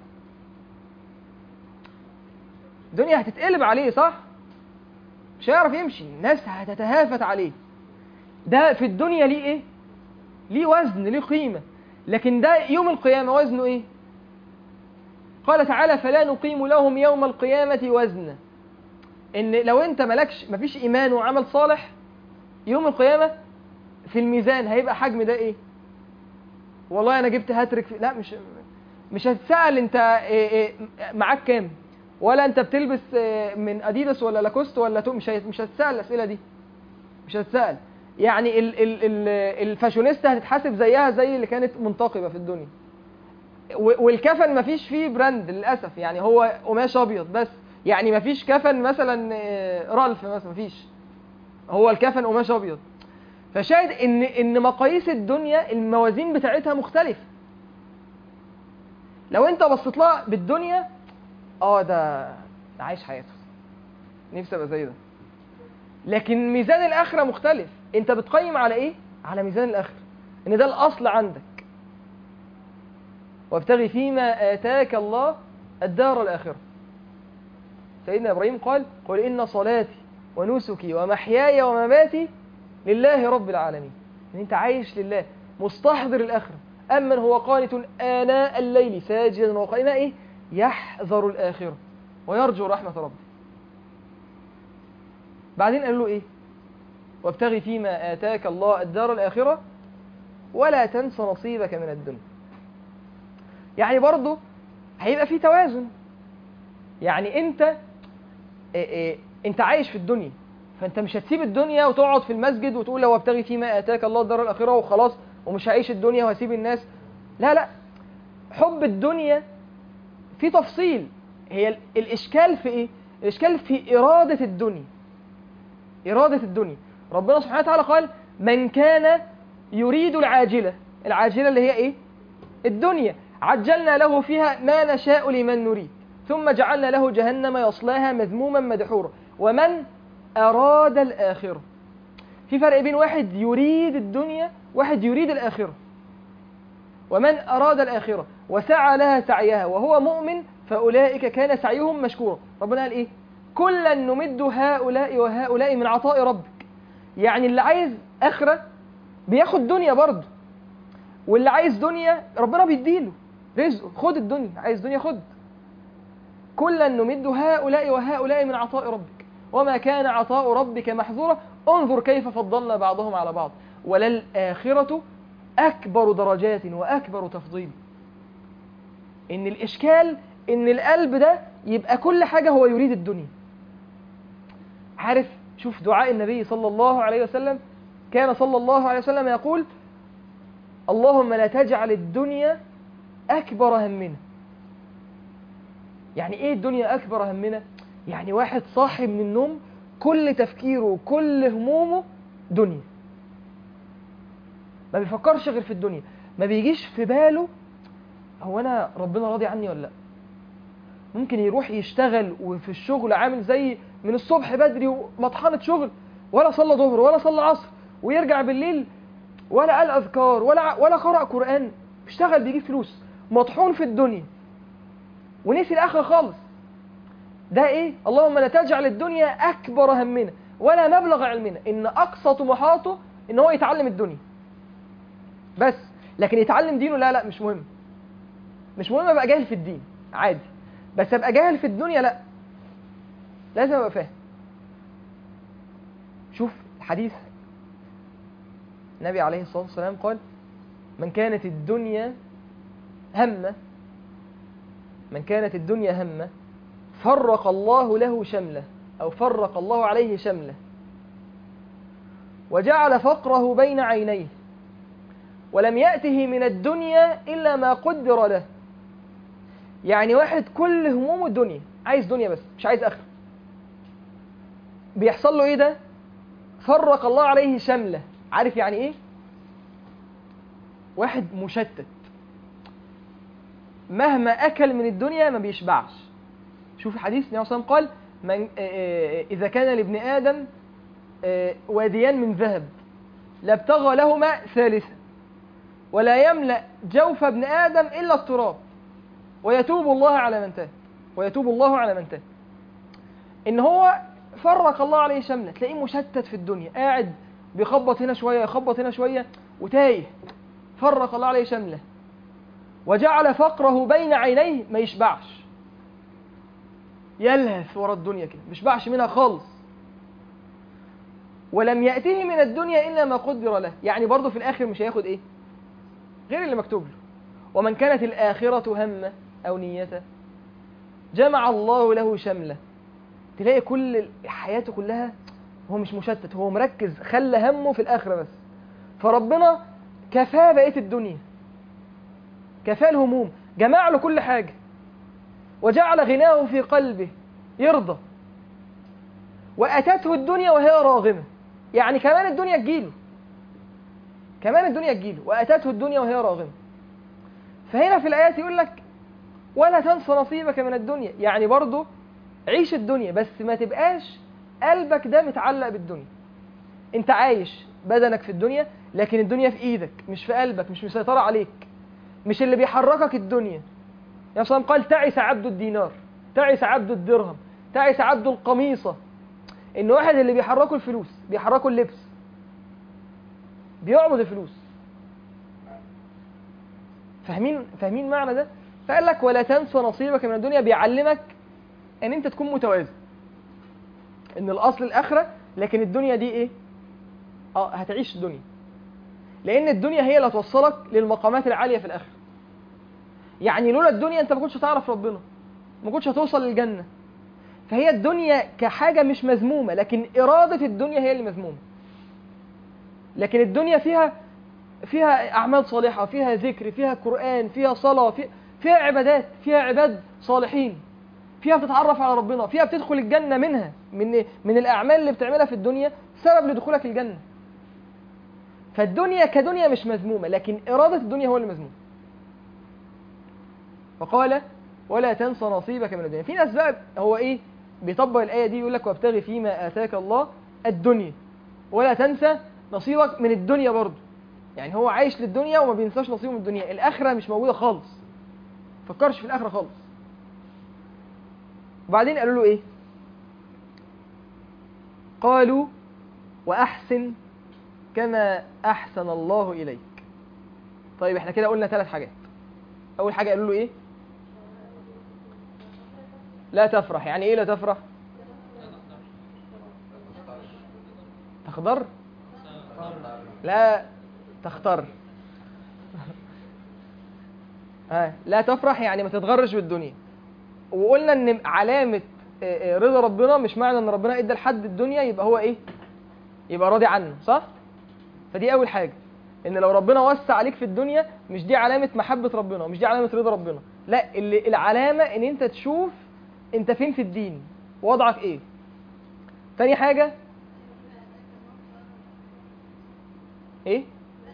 S1: الدنيا هتتقلب عليه صح مش هيعرف يمشي الناس هتتهافت عليه ده في الدنيا ليه ايه ليه وزن ليه قيمة لكن ده يوم القيامة وزنه ايه قال تعالى فلا نقيم لهم يوم القيامة وزنا ان لو انت ملكش مفيش ايمان وعمل صالح يوم القيامة في الميزان هيبقى حجم ده ايه والله انا جبت هاتريك في... لا مش مش هتسأل انت إيه إيه معاك كام ولا انت بتلبس إيه من اديداس ولا لاكوست ولا تو مش مش هتسأل الاسئله دي مش هتسأل يعني ال ال ال الفاشونيستا هتتحاسب زيها زي اللي كانت منتقبه في الدنيا والكفن مفيش فيه براند للاسف يعني هو قماش ابيض بس يعني مفيش كفن مثلا رالف مثلا مفيش هو الكفن قماش ابيض فشاهد ان ان مقاييس الدنيا الموازين بتاعتها مختلفه لو انت بصيت لها بالدنيا اه ده ده عايش حياته نفسي ابقى زي ده لكن ميزان الاخره مختلف انت بتقيم على ايه على ميزان الاخره ان ده الاصل عندك وابتغي فيما آتاك الله الدار الآخرة سيدنا إبراهيم قال قل إن صلاتي ونسكي ومحياي ومماتي لله رب العالمين إن أنت عايش لله مستحضر الآخرة أمن هو قانت آناء الليل ساجدا وقائما إيه يحذر الآخرة ويرجو رحمة ربه بعدين قال له إيه وابتغي فيما آتاك الله الدار الآخرة ولا تنس نصيبك من الدنيا يعني برضه هيبقى في توازن يعني انت إيه إيه انت عايش في الدنيا فانت مش هتسيب الدنيا وتقعد في المسجد وتقول لو ابتغي فيما اتاك الله الدار الاخره وخلاص ومش هعيش الدنيا وهسيب الناس لا لا حب الدنيا في تفصيل هي الاشكال في ايه الاشكال في اراده الدنيا اراده الدنيا ربنا سبحانه وتعالى قال من كان يريد العاجله العاجله اللي هي ايه الدنيا عجلنا له فيها ما نشاء لمن نريد ثم جعلنا له جهنم يصلاها مذموما مدحورا ومن أراد الآخرة في فرق بين واحد يريد الدنيا واحد يريد الآخرة ومن أراد الآخرة وسعى لها سعيها وهو مؤمن فأولئك كان سعيهم مشكورا ربنا قال إيه كلا نمد هؤلاء وهؤلاء من عطاء ربك يعني اللي عايز آخرة بياخد دنيا برضه واللي عايز دنيا ربنا بيديله رزقه خد الدنيا عايز دنيا خد كلا نمد هؤلاء وهؤلاء من عطاء ربك وما كان عطاء ربك محظورا انظر كيف فضلنا بعضهم على بعض وللآخرة أكبر درجات وأكبر تفضيل إن الإشكال إن القلب ده يبقى كل حاجة هو يريد الدنيا عارف شوف دعاء النبي صلى الله عليه وسلم كان صلى الله عليه وسلم يقول اللهم لا تجعل الدنيا أكبر همنا يعني إيه الدنيا أكبر همنا؟ يعني واحد صاحي من النوم كل تفكيره وكل همومه دنيا ما بيفكرش غير في الدنيا ما بيجيش في باله هو أنا ربنا راضي عني ولا لأ ممكن يروح يشتغل وفي الشغل عامل زي من الصبح بدري ومطحنة شغل ولا صلى ظهر ولا صلى عصر ويرجع بالليل ولا قال أذكار ولا ولا قرأ قرآن بيشتغل بيجيب فلوس مطحون في الدنيا ونسي الآخرة خالص ده إيه؟ اللهم لا تجعل الدنيا أكبر همنا ولا مبلغ علمنا إن أقصى طموحاته إن هو يتعلم الدنيا بس لكن يتعلم دينه لا لا مش مهم مش مهم أبقى جاهل في الدين عادي بس أبقى جاهل في الدنيا لا لازم أبقى فاهم شوف الحديث النبي عليه الصلاة والسلام قال من كانت الدنيا همه من كانت الدنيا همه فرق الله له شمله أو فرق الله عليه شمله وجعل فقره بين عينيه ولم يأته من الدنيا إلا ما قدر له يعني واحد كل همومه الدنيا عايز دنيا بس مش عايز آخرة بيحصل له إيه ده فرق الله عليه شملة عارف يعني إيه واحد مشتت مهما أكل من الدنيا ما بيشبعش شوف الحديث النبي صلى الله عليه وسلم قال من إذا كان لابن آدم واديان من ذهب لابتغى لهما ثالثا ولا يملأ جوف ابن آدم إلا التراب ويتوب الله على من تاب ويتوب الله على من تاب إن هو فرق الله عليه شملة تلاقيه مشتت في الدنيا قاعد بيخبط هنا شوية يخبط هنا شوية وتايه فرق الله عليه شملة وجعل فقره بين عينيه ما يشبعش يلهث ورا الدنيا كده ما يشبعش منها خالص ولم يأته من الدنيا إلا ما قدر له يعني برضه في الآخر مش هياخد إيه غير اللي مكتوب له ومن كانت الآخرة همه أو نيته جمع الله له شمله تلاقي كل حياته كلها هو مش مشتت هو مركز خلى همه في الآخرة بس فربنا كفاه بقية الدنيا كفاه الهموم جمع له كل حاجة وجعل غناه في قلبه يرضى وأتته الدنيا وهي راغمة يعني كمان الدنيا تجيله كمان الدنيا تجيله وأتته الدنيا وهي راغمة فهنا في الآيات يقول لك ولا تنسى نصيبك من الدنيا يعني برضه عيش الدنيا بس ما تبقاش قلبك ده متعلق بالدنيا انت عايش بدنك في الدنيا لكن الدنيا في ايدك مش في قلبك مش مسيطرة عليك مش اللي بيحركك الدنيا يا صلى قال تعس عبد الدينار تعس عبد الدرهم تعس عبد القميصة ان واحد اللي بيحركه الفلوس بيحركه اللبس بيعبد الفلوس فاهمين فاهمين معنى ده فقال لك ولا تنسى نصيبك من الدنيا بيعلمك ان انت تكون متوازن ان الاصل الاخره لكن الدنيا دي ايه اه هتعيش الدنيا لان الدنيا هي اللي هتوصلك للمقامات العاليه في الاخره يعني لولا الدنيا انت ما كنتش هتعرف ربنا ما كنتش هتوصل للجنه فهي الدنيا كحاجه مش مذمومه لكن اراده الدنيا هي اللي مذمومه لكن الدنيا فيها فيها اعمال صالحه فيها ذكر فيها قران فيها صلاه فيها, فيها عبادات فيها عباد صالحين فيها بتتعرف على ربنا فيها بتدخل الجنة منها من من الأعمال اللي بتعملها في الدنيا سبب لدخولك الجنة فالدنيا كدنيا مش مذمومة لكن إرادة الدنيا هو اللي مذموم فقال ولا تنسى نصيبك من الدنيا في ناس بقى هو إيه بيطبق الآية دي يقول لك وابتغي فيما آتاك الله الدنيا ولا تنسى نصيبك من الدنيا برضه يعني هو عايش للدنيا وما بينساش نصيبه من الدنيا الآخرة مش موجودة خالص فكرش في الآخرة خالص وبعدين قالوا له ايه قالوا واحسن كما احسن الله اليك طيب احنا كده قلنا ثلاث حاجات اول حاجه قالوا له ايه لا تفرح يعني ايه لا تفرح تخضر لا تختار آه. لا تفرح يعني ما تتغرش بالدنيا وقلنا ان علامه رضا ربنا مش معنى ان ربنا ادى لحد الدنيا يبقى هو ايه يبقى راضي عنه صح فدي اول حاجه ان لو ربنا وسع عليك في الدنيا مش دي علامه محبه ربنا مش دي علامه رضا ربنا لا اللي العلامه ان انت تشوف انت فين في الدين وضعك ايه تاني حاجه ايه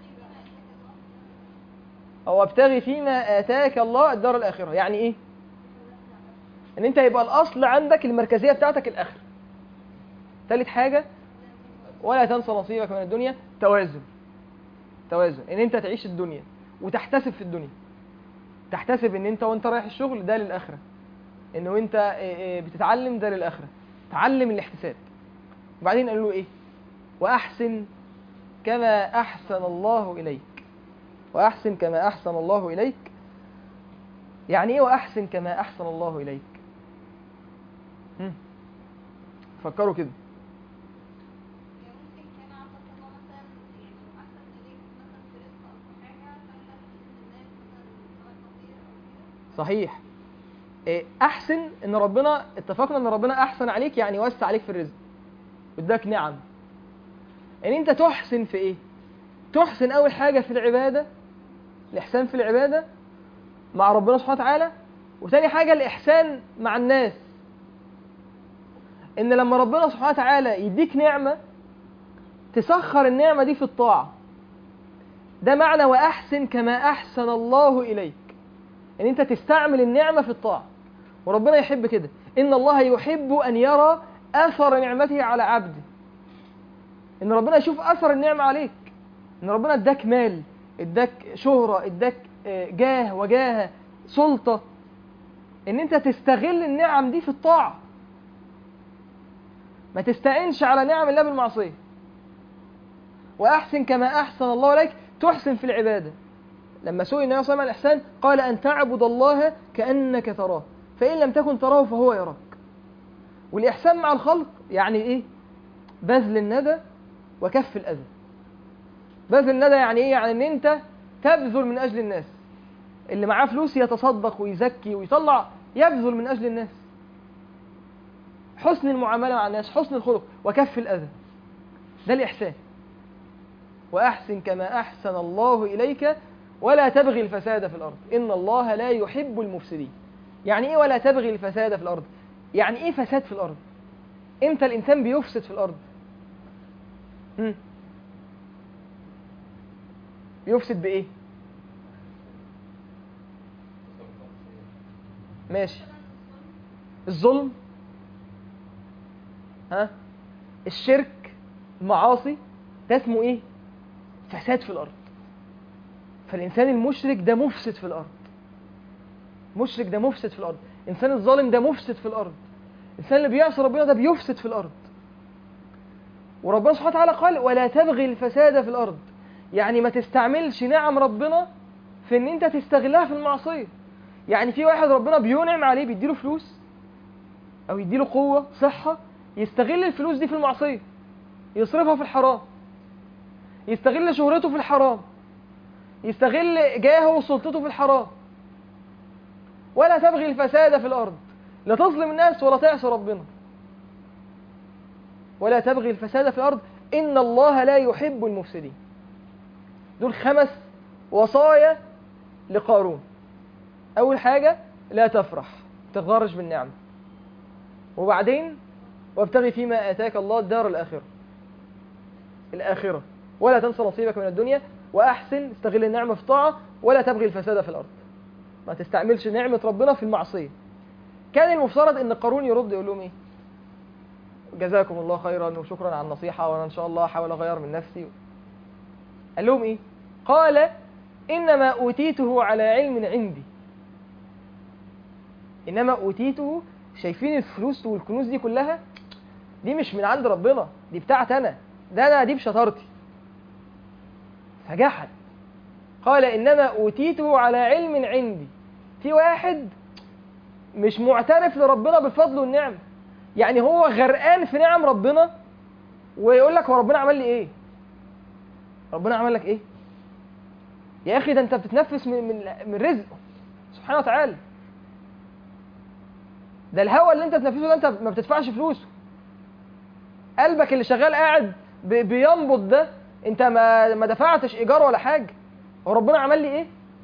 S1: او ابتغي فيما اتاك الله الدار الاخره يعني ايه ان انت يبقى الاصل عندك المركزيه بتاعتك الاخره ثالث حاجه ولا تنسى نصيبك من الدنيا توازن توازن ان انت تعيش الدنيا وتحتسب في الدنيا تحتسب ان انت وانت رايح الشغل ده للاخره ان وانت بتتعلم ده للاخره تعلم الاحتساب وبعدين قالوا له ايه واحسن كما احسن الله اليك واحسن كما احسن الله اليك يعني ايه واحسن كما احسن الله اليك هم. فكروا كده
S2: ممكن كان عبد الله مثلا يعني احسن اليك مثلا في رزق او في حاجه فانت باذن الله مثلا سواء فقير او كده
S1: صحيح إيه، احسن ان ربنا اتفقنا ان ربنا احسن عليك يعني وسع عليك في الرزق واداك نعم ان انت تحسن في ايه تحسن اول حاجه في العباده الاحسان في العباده مع ربنا سبحانه وتعالى وتاني حاجه الاحسان مع الناس ان لما ربنا سبحانه وتعالى يديك نعمه تسخر النعمه دي في الطاعه ده معنى واحسن كما احسن الله اليك ان انت تستعمل النعمه في الطاعه وربنا يحب كده ان الله يحب ان يرى اثر نعمته على عبده ان ربنا يشوف اثر النعمه عليك ان ربنا اداك مال اداك شهره اداك آه، جاه وجاهه سلطه ان انت تستغل النعم دي في الطاعه ما تستعينش على نعم الله بالمعصيه واحسن كما احسن الله اليك تحسن في العباده لما سئل النبي صلى الله عليه وسلم عن الاحسان قال ان تعبد الله كانك تراه فان لم تكن تراه فهو يراك والاحسان مع الخلق يعني ايه بذل الندى وكف الاذى بذل الندى يعني ايه يعني ان انت تبذل من اجل الناس اللي معاه فلوس يتصدق ويزكي ويطلع يبذل من اجل الناس حسن المعامله مع الناس حسن الخلق وكف الاذى ده الاحسان واحسن كما احسن الله اليك ولا تبغي الفساد في الارض ان الله لا يحب المفسدين يعني ايه ولا تبغي الفساد في الارض يعني ايه فساد في الارض امتى الانسان بيفسد في الارض هم؟ بيفسد بايه ماشي الظلم ها الشرك المعاصي ده اسمه ايه فساد في الارض فالانسان المشرك ده مفسد في الارض مشرك ده مفسد في الارض الانسان الظالم ده مفسد في الارض الانسان اللي بيعصي ربنا ده بيفسد في الارض وربنا سبحانه وتعالى قال ولا تبغي الفساد في الارض يعني ما تستعملش نعم ربنا في ان انت تستغلها في المعصيه يعني في واحد ربنا بينعم عليه بيديله فلوس او يديله قوه صحه يستغل الفلوس دي في المعصيه يصرفها في الحرام يستغل شهرته في الحرام يستغل جاهه وسلطته في الحرام ولا تبغي الفساد في الارض لا تظلم الناس ولا تعصي ربنا ولا تبغي الفساد في الارض ان الله لا يحب المفسدين دول خمس وصايا لقارون اول حاجه لا تفرح ما تغترش بالنعمه وبعدين وابتغي فيما اتاك الله الدار الاخره الاخره ولا تنسى نصيبك من الدنيا واحسن استغل النعمه في طاعه ولا تبغي الفساد في الارض ما تستعملش نعمه ربنا في المعصيه كان المفترض ان قارون يرد يقول لهم ايه جزاكم الله خيرا وشكرا على النصيحه وانا ان شاء الله احاول اغير من نفسي قال لهم ايه قال انما اوتيته على علم عندي انما اوتيته شايفين الفلوس والكنوز دي كلها دي مش من عند ربنا دي بتاعت انا ده انا دي بشطارتي فجحد قال انما اوتيته على علم عندي في واحد مش معترف لربنا بالفضل والنعم يعني هو غرقان في نعم ربنا ويقول لك هو ربنا عمل لي ايه ربنا عمل لك ايه يا اخي ده انت بتتنفس من من, من رزقه سبحانه وتعالى ده الهواء اللي انت بتنفسه ده انت ما بتدفعش فلوسه قلبك اللي شغال قاعد بي- بينبض ده انت ما ما دفعتش ايجار ولا حاجه هو ربنا عمل لي ايه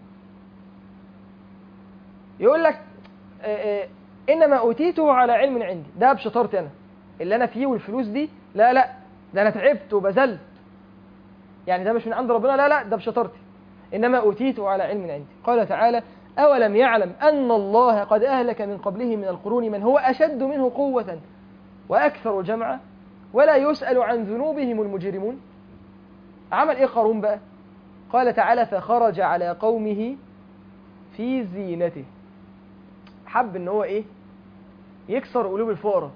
S1: يقول لك آه، آه، انما اوتيته على علم عندي ده بشطارتي انا اللي انا فيه والفلوس دي لا لا ده انا تعبت وبذلت يعني ده مش من عند ربنا لا لا ده بشطارتي انما اوتيته على علم عندي قال تعالى اولم يعلم ان الله قد اهلك من قبله من القرون من هو اشد منه قوه واكثر جمعا ولا يسال عن ذنوبهم المجرمون عمل ايه قارون بقى قال تعالى فخرج على قومه في زينته حب ان هو ايه يكسر قلوب الفقراء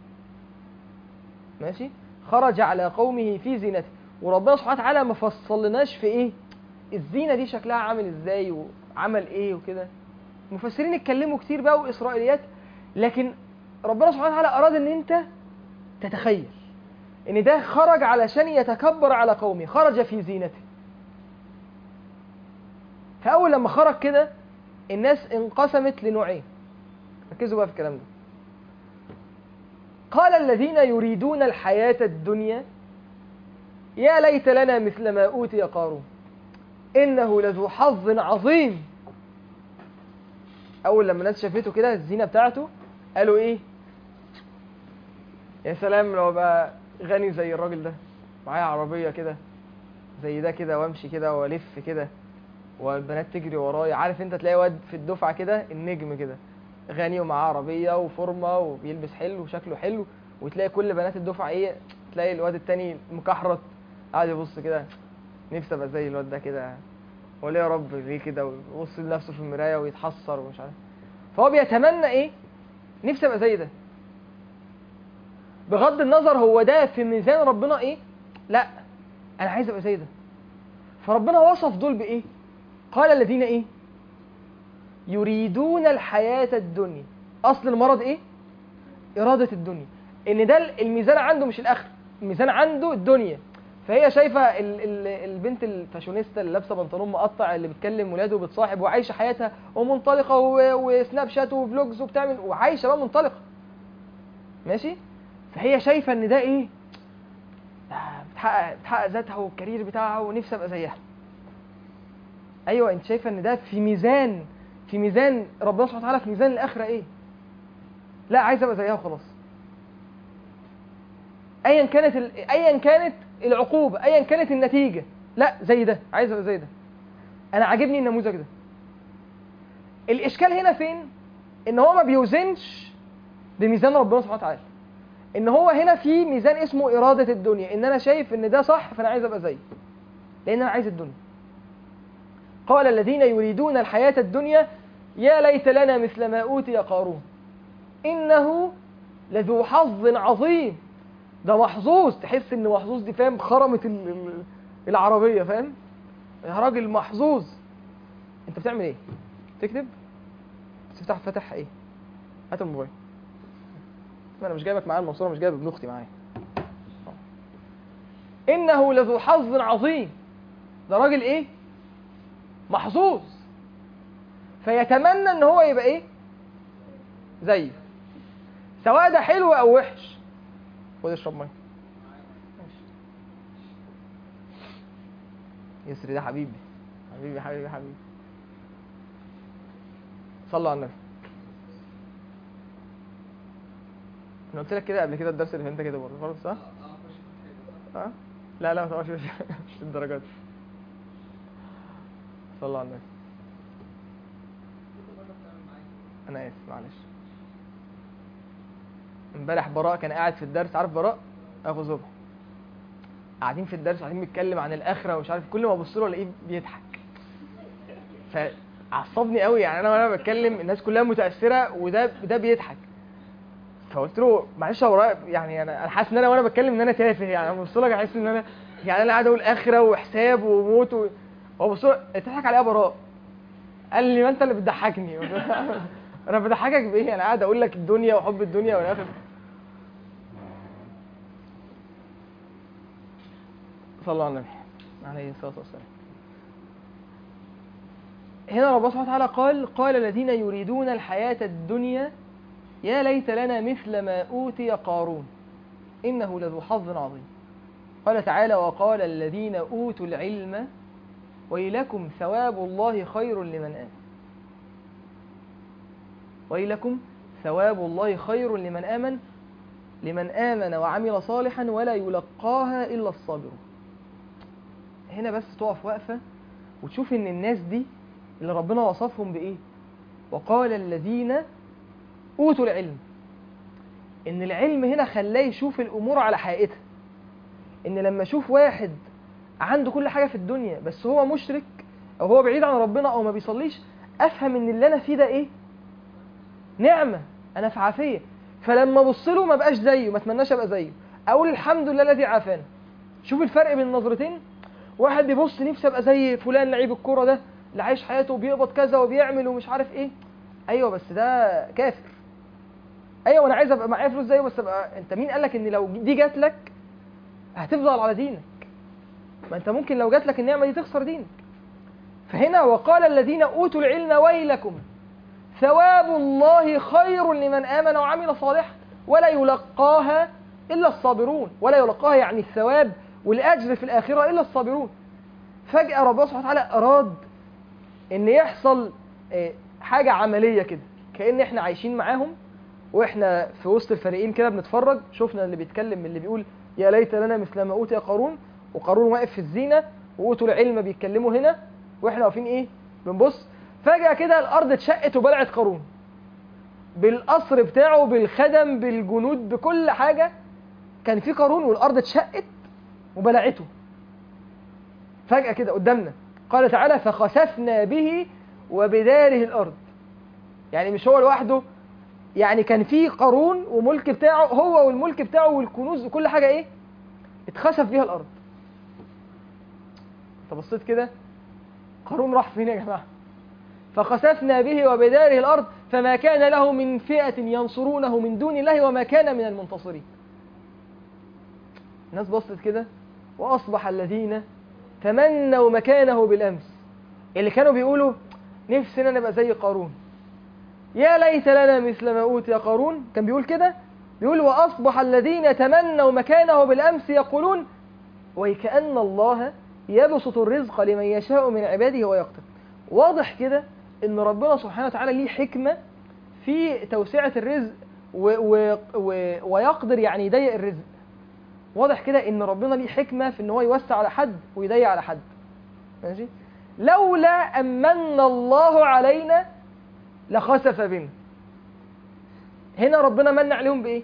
S1: ماشي خرج على قومه في زينته وربنا سبحانه وتعالى ما فصلناش في ايه الزينه دي شكلها عامل ازاي وعمل ايه وكده المفسرين اتكلموا كتير بقى واسرائيليات لكن ربنا سبحانه وتعالى اراد ان انت تتخيل ان ده خرج علشان يتكبر على قومه خرج في زينته فاول لما خرج كده الناس انقسمت لنوعين ركزوا بقى في الكلام ده قال الذين يريدون الحياة الدنيا يا ليت لنا مثل ما أوتي قارون إنه لذو حظ عظيم أول لما الناس شافته كده الزينة بتاعته قالوا إيه يا سلام لو بقى غني زي الراجل ده معايا عربية كده زي ده كده وامشي كده والف كده والبنات تجري ورايا عارف انت تلاقي واد في الدفعة كده النجم كده غني ومعاه عربية وفورمة وبيلبس حلو وشكله حلو وتلاقي كل بنات الدفعة ايه تلاقي الواد التاني مكحرت قاعد يبص كده نفسي ابقى زي الواد ده كده وليه يا رب ليه كده ويبص لنفسه في المراية ويتحسر ومش عارف فهو بيتمنى ايه نفسي ابقى زي ده بغض النظر هو ده في ميزان ربنا ايه لا انا عايز ابقى زي ده فربنا وصف دول بايه قال الذين ايه يريدون الحياة الدنيا اصل المرض ايه إرادة الدنيا ان ده الميزان عنده مش الاخر الميزان عنده الدنيا فهي شايفه ال ال البنت الفاشونيستا اللي لابسه بنطلون مقطع اللي بتكلم ولاده وبتصاحب وعايشه حياتها ومنطلقه و- وسناب شات وفلوجز وبتعمل وعايشه بقى منطلقه ماشي فهي شايفه ان ده ايه ده بتحقق بتحقق ذاتها والكارير بتاعها ونفسي ابقى زيها ايوه انت شايفه ان ده في ميزان في ميزان ربنا سبحانه وتعالى في ميزان الاخره ايه لا عايز ابقى زيها وخلاص ايا كانت ال... ايا كانت العقوبه ايا كانت النتيجه لا زي ده عايز ابقى زي ده انا عاجبني النموذج ده الاشكال هنا فين ان هو ما بيوزنش بميزان ربنا سبحانه وتعالى ان هو هنا في ميزان اسمه اراده الدنيا ان انا شايف ان ده صح فانا عايز ابقى زيه لان انا عايز الدنيا قال الذين يريدون الحياه الدنيا يا ليت لنا مثل ما اوتي قارون انه لذو حظ عظيم ده محظوظ تحس ان محظوظ دي فاهم خرمت ال- ال- العربيه فاهم يا راجل محظوظ انت بتعمل ايه تكتب تفتح فاتح ايه هات الموبايل ما انا مش جايبك معايا المنصوره مش جايب ابن اختي معايا انه لذو حظ عظيم ده راجل ايه محظوظ فيتمنى ان هو يبقى ايه زيه سواء ده حلو او وحش خد اشرب ميه ماشي. يسري ده حبيبي حبيبي حبيبي حبيبي صلوا على النبي انا قلت لك كده قبل كده الدرس اللي فات كده برضه خلاص صح؟ اه لا لا ما تقعدش مش مش الدرجات دي. صلوا على النبي انا اسف معلش امبارح براء كان قاعد في الدرس عارف براء اخو زبح قاعدين في الدرس قاعدين بيتكلم عن الاخره ومش عارف كل ما ابص له الاقيه بيضحك فعصبني قوي يعني انا وانا بتكلم الناس كلها متاثره وده ده بيضحك فقلت له معلش يا براء يعني انا انا حاسس ان انا وانا بتكلم ان انا تافه يعني انا ببص لك احس ان انا يعني انا قاعد اقول اخره وحساب وموت و... هو بص له بتضحك عليا يا براء قال لي ما انت اللي بتضحكني انا بضحكك بايه انا قاعد اقول لك الدنيا وحب الدنيا والاخر صلى على النبي عليه الصلاه والسلام هنا ربنا سبحانه وتعالى قال قال الذين يريدون الحياة الدنيا يا ليت لنا مثل ما أوتي قارون إنه لذو حظ عظيم قال تعالى وقال الذين أوتوا العلم ويلكم ثواب الله خير لمن آمن ويلكم ثواب الله خير لمن آمن لمن آمن وعمل صالحا ولا يلقاها إلا الصابرون هنا بس تقف وقفة وتشوف إن الناس دي اللي ربنا وصفهم بإيه وقال الذين أوتوا العلم إن العلم هنا خلاه يشوف الأمور على حقيقتها إن لما أشوف واحد عنده كل حاجة في الدنيا بس هو مشرك أو هو بعيد عن ربنا أو ما بيصليش أفهم إن اللي أنا فيه ده إيه نعمة أنا في عافية فلما أبص له ما بقاش زيه ما أتمناش أبقى زيه أقول الحمد لله الذي عافانا شوف الفرق بين النظرتين واحد بيبص نفسي ابقى زي فلان لعيب الكوره ده اللي عايش حياته وبيقبض كذا وبيعمل ومش عارف ايه ايوه بس ده كافر ايوه انا عايز ابقى معايا فلوس زيه بس ابقى انت مين قال لك ان لو دي جات لك هتفضل على دينك ما انت ممكن لو جات لك النعمه دي تخسر دينك فهنا وقال الذين اوتوا العلم ويلكم ثواب الله خير لمن امن وعمل صالحا ولا يلقاها الا الصابرون ولا يلقاها يعني الثواب
S3: والأجر في الآخرة إلا الصابرون فجأة ربنا سبحانه وتعالى أراد إن يحصل آه، حاجة عملية كده كأن إحنا عايشين معاهم وإحنا في وسط الفريقين كده بنتفرج شفنا اللي بيتكلم من اللي بيقول يا ليت لنا مثل ما أوتي قارون وقارون واقف في الزينة وأوتوا العلم بيتكلموا هنا وإحنا واقفين إيه بنبص فجأة كده الأرض اتشقت وبلعت قارون بالقصر بتاعه بالخدم بالجنود بكل حاجة كان في قارون والأرض اتشقت وبلعته فجأة كده قدامنا قال تعالى فخسفنا به وبداره الأرض يعني مش هو لوحده يعني كان في قارون وملك بتاعه هو والملك بتاعه والكنوز وكل حاجة ايه اتخسف بيها الأرض انت بصيت كده قارون راح فين يا جماعة فخسفنا به وبداره الأرض فما كان له من فئة ينصرونه من دون الله وما كان من المنتصرين الناس بصت كده وأصبح الذين تمنوا مكانه بالأمس اللي كانوا بيقولوا نفسنا نبقى زي قارون يا ليت لنا مثل ما أوتي قارون كان بيقول كده بيقول وأصبح الذين تمنوا مكانه بالأمس يقولون وكأن الله يبسط الرزق لمن يشاء من عباده ويقتل واضح كده ان ربنا سبحانه وتعالى ليه حكمة في توسعة الرزق و و و ويقدر يعني يضيق الرزق واضح كده ان ربنا ليه حكمة في ان هو يوسع على حد ويضيق على حد ماشي لولا أمن الله علينا لخسف بنا هنا ربنا من عليهم بإيه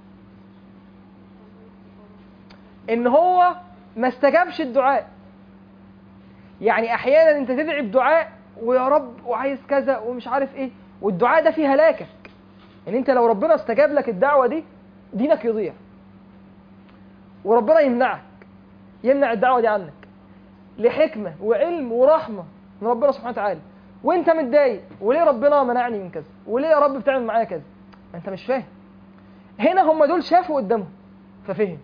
S3: ان هو ما استجابش الدعاء يعني احيانا انت تدعي بدعاء ويا رب وعايز كذا ومش عارف ايه والدعاء ده فيه هلاكك ان انت لو ربنا استجاب لك الدعوة دي دينك يضيع وربنا يمنعك يمنع الدعوة دي عنك لحكمة وعلم ورحمة من ربنا سبحانه وتعالى وانت متضايق وليه ربنا منعني من كذا وليه يا رب بتعمل معايا كذا ما انت مش فاهم هنا هم دول شافوا قدامهم ففهم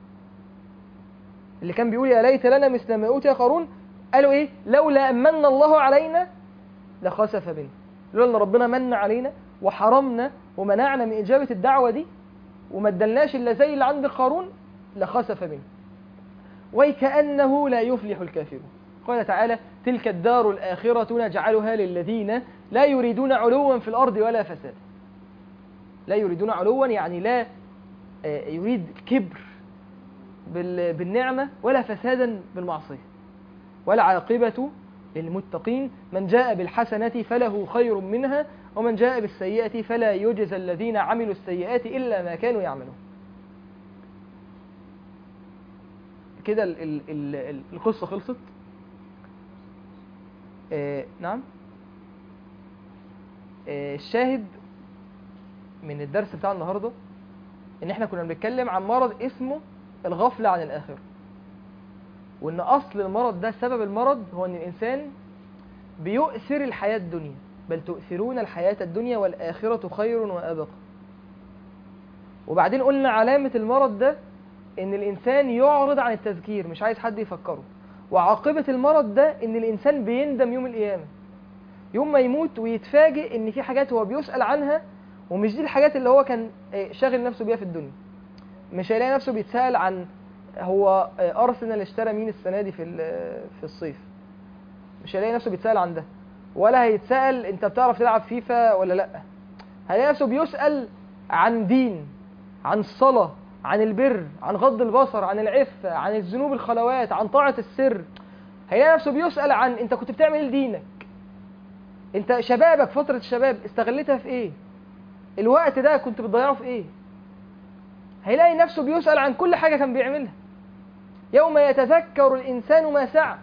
S3: اللي كان بيقول يا ليت لنا مثل ما اوتي قارون قالوا ايه لولا امن الله علينا لخسف بنا لولا ان ربنا من علينا وحرمنا ومنعنا من اجابه الدعوه دي وما ادلناش الا زي اللي عند قارون لخسف بنا وكانه لا يفلح الكافرون قال تعالى تلك الدار الاخره نجعلها للذين لا يريدون علوا في الارض ولا فسادا لا يريدون علوا يعني لا آه، يريد كبر بال- بالنعمة ولا فسادا بالمعصية والعاقبة للمتقين من جاء بالحسنة فله خير منها ومن جاء بالسيئة فلا يجزى الذين عملوا السيئات إلا ما كانوا يعملون كده ال ال ال ال القصة خلصت آه نعم آه الشاهد من الدرس بتاع النهاردة ان احنا كنا بنتكلم عن مرض اسمه الغفلة عن الآخرة وان اصل المرض ده سبب المرض هو ان الانسان بيؤثر الحياة الدنيا بل تؤثرون الحياة الدنيا والآخرة خير وأبقى وبعدين قلنا علامة المرض ده ان الانسان يعرض عن التذكير مش عايز حد يفكره وعاقبة المرض ده ان الانسان بيندم يوم القيامة يوم ما يموت ويتفاجئ ان في حاجات هو بيسأل عنها ومش دي الحاجات اللي هو كان آه، شاغل نفسه بيها في الدنيا مش هيلاقي نفسه بيتسأل عن هو آه، ارسنال اشترى مين السنة دي في ال- في الصيف مش هيلاقي نفسه بيتسأل عن ده ولا هيتسأل انت بتعرف تلعب فيفا ولا لا هيلاقي نفسه بيسأل عن دين عن الصلاة عن البر عن غض البصر عن العفة عن الذنوب الخلوات عن طاعة السر هيلاقي نفسه بيسأل عن انت كنت بتعمل ايه لدينك انت شبابك فترة الشباب استغلتها في ايه الوقت ده كنت بتضيعه في ايه هيلاقي نفسه بيسأل عن كل حاجة كان بيعملها يوم يتذكر الإنسان ما سعى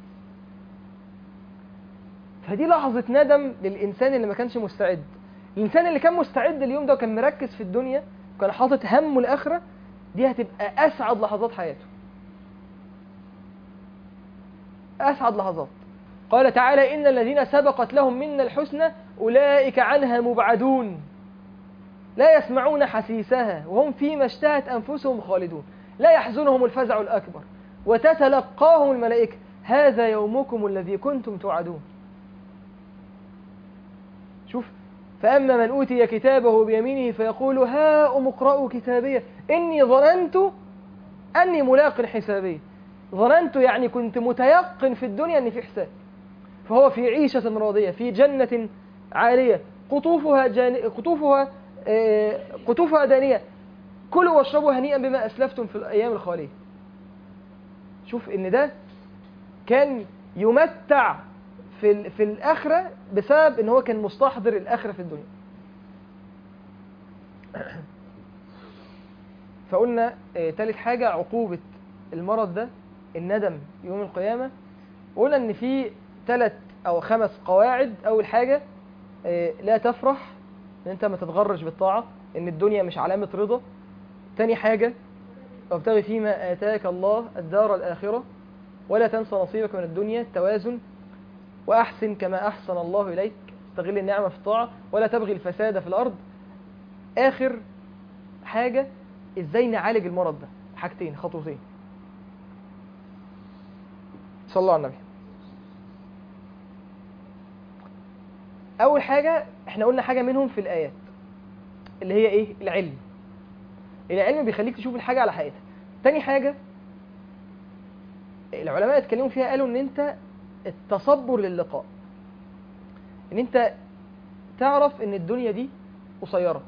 S3: فدي لحظة ندم للإنسان اللي ما كانش مستعد الإنسان اللي كان مستعد اليوم ده وكان مركز في الدنيا وكان حاطط همه الآخرة دي هتبقى أسعد لحظات حياته أسعد لحظات قال تعالى إن الذين سبقت لهم منا الحسنى أولئك عنها مبعدون لا يسمعون حسيسها وهم فيما اشتهت أنفسهم خالدون لا يحزنهم الفزع الأكبر وتتلقاهم الملائكة هذا يومكم الذي كنتم توعدون شوف فأما من أوتي كتابه بيمينه فيقول ها أم اقرأوا كتابية إني ظننت أني ملاق حسابي ظننت يعني كنت متيقن في الدنيا ان في حساب فهو في عيشة راضية في جنة عالية قطوفها جان... قطوفها آه، قطوفها دانية كلوا واشربوا هنيئا بما أسلفتم في الأيام الخالية شوف إن ده كان يمتع في ال... في الآخرة بسبب إن هو كان مستحضر الآخرة في الدنيا فقلنا آه، تالت حاجة عقوبة المرض ده الندم يوم القيامة وقلنا إن في ثلاث أو خمس قواعد أول حاجة آه، لا تفرح إن أنت ما تتغرش بالطاعة إن الدنيا مش علامة رضا تاني حاجة وابتغي فيما آتاك الله الدار الآخرة ولا تنسى نصيبك من الدنيا التوازن وأحسن كما أحسن الله إليك استغل النعمة في الطاعة ولا تبغي الفساد في الأرض آخر حاجة إزاي نعالج المرض ده حاجتين خطوتين صلى الله على النبي أول حاجة احنا قلنا حاجة منهم في الآيات اللي هي إيه العلم العلم بيخليك تشوف الحاجة على حقيقتها تاني حاجة العلماء اتكلموا فيها قالوا ان انت التصبر للقاء ان انت تعرف ان الدنيا دي قصيرة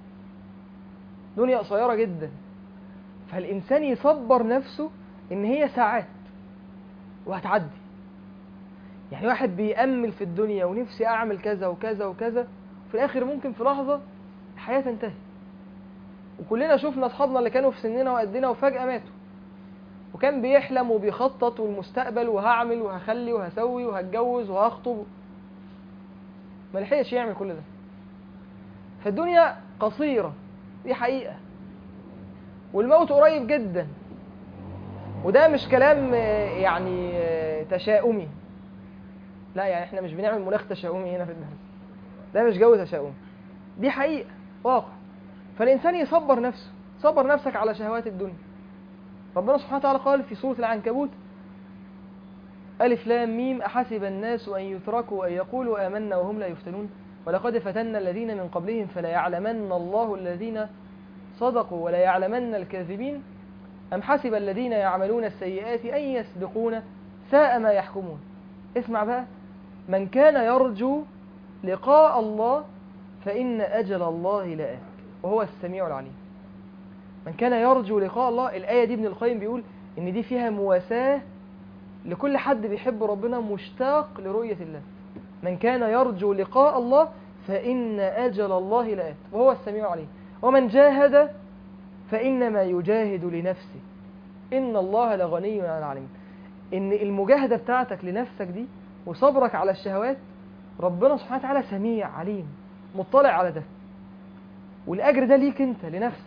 S3: دنيا قصيرة جدا فالإنسان يصبر نفسه إن هي ساعات وهتعدي يعني واحد بيأمل في الدنيا ونفسي أعمل كذا وكذا وكذا في الآخر ممكن في لحظة الحياة تنتهي وكلنا شفنا أصحابنا اللي كانوا في سننا وقدنا وفجأة ماتوا وكان بيحلم وبيخطط والمستقبل وهعمل وهخلي وهسوي وهتجوز وهخطب ما لحقش يعمل كل ده فالدنيا قصيرة دي حقيقة والموت قريب جدا وده مش كلام آه، يعني آه، تشاؤمي لا يعني احنا مش بنعمل مناخ تشاؤمي هنا في الدرس ده مش جو تشاؤمي دي حقيقة واقع فالإنسان يصبر نفسه صبر نفسك على شهوات الدنيا ربنا سبحانه وتعالى قال في سورة العنكبوت ألف لام ميم أحسب الناس أن يتركوا أن يقولوا آمنا وهم لا يفتنون ولقد فتنا الذين من قبلهم فلا يعلمن الله الذين صدقوا ولا يعلمن الكاذبين أم حسب الذين يعملون السيئات أن يسبقون ساء ما يحكمون اسمع بقى من كان يرجو لقاء الله فإن أجل الله لآت وهو السميع العليم من كان يرجو لقاء الله الآية دي ابن القيم بيقول إن دي فيها مواساة لكل حد بيحب ربنا مشتاق لرؤية الله من كان يرجو لقاء الله فإن أجل الله لآت وهو السميع العليم ومن جاهد فإنما يجاهد لنفسه إن الله لغني عن العالمين إن المجاهدة بتاعتك لنفسك دي وصبرك على الشهوات ربنا سبحانه وتعالى سميع عليم مطلع على ده والأجر ده ليك أنت لنفسك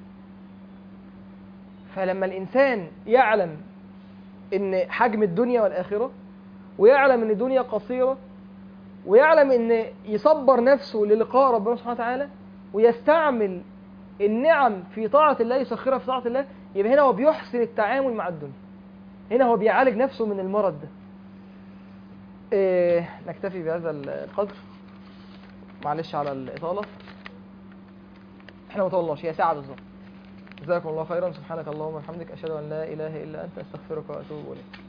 S3: فلما الإنسان يعلم إن حجم الدنيا والآخرة ويعلم إن الدنيا قصيرة ويعلم إن يصبر نفسه للقاء ربنا سبحانه وتعالى ويستعمل النعم في طاعة الله يسخرها في طاعة الله يبقى هنا هو بيحسن التعامل مع الدنيا هنا هو بيعالج نفسه من المرض ده إيه نكتفي بهذا القدر معلش على الإطالة احنا ما طولناش هي ساعة بالظبط جزاكم الله خيرا سبحانك اللهم وبحمدك أشهد أن لا إله إلا أنت أستغفرك وأتوب إليك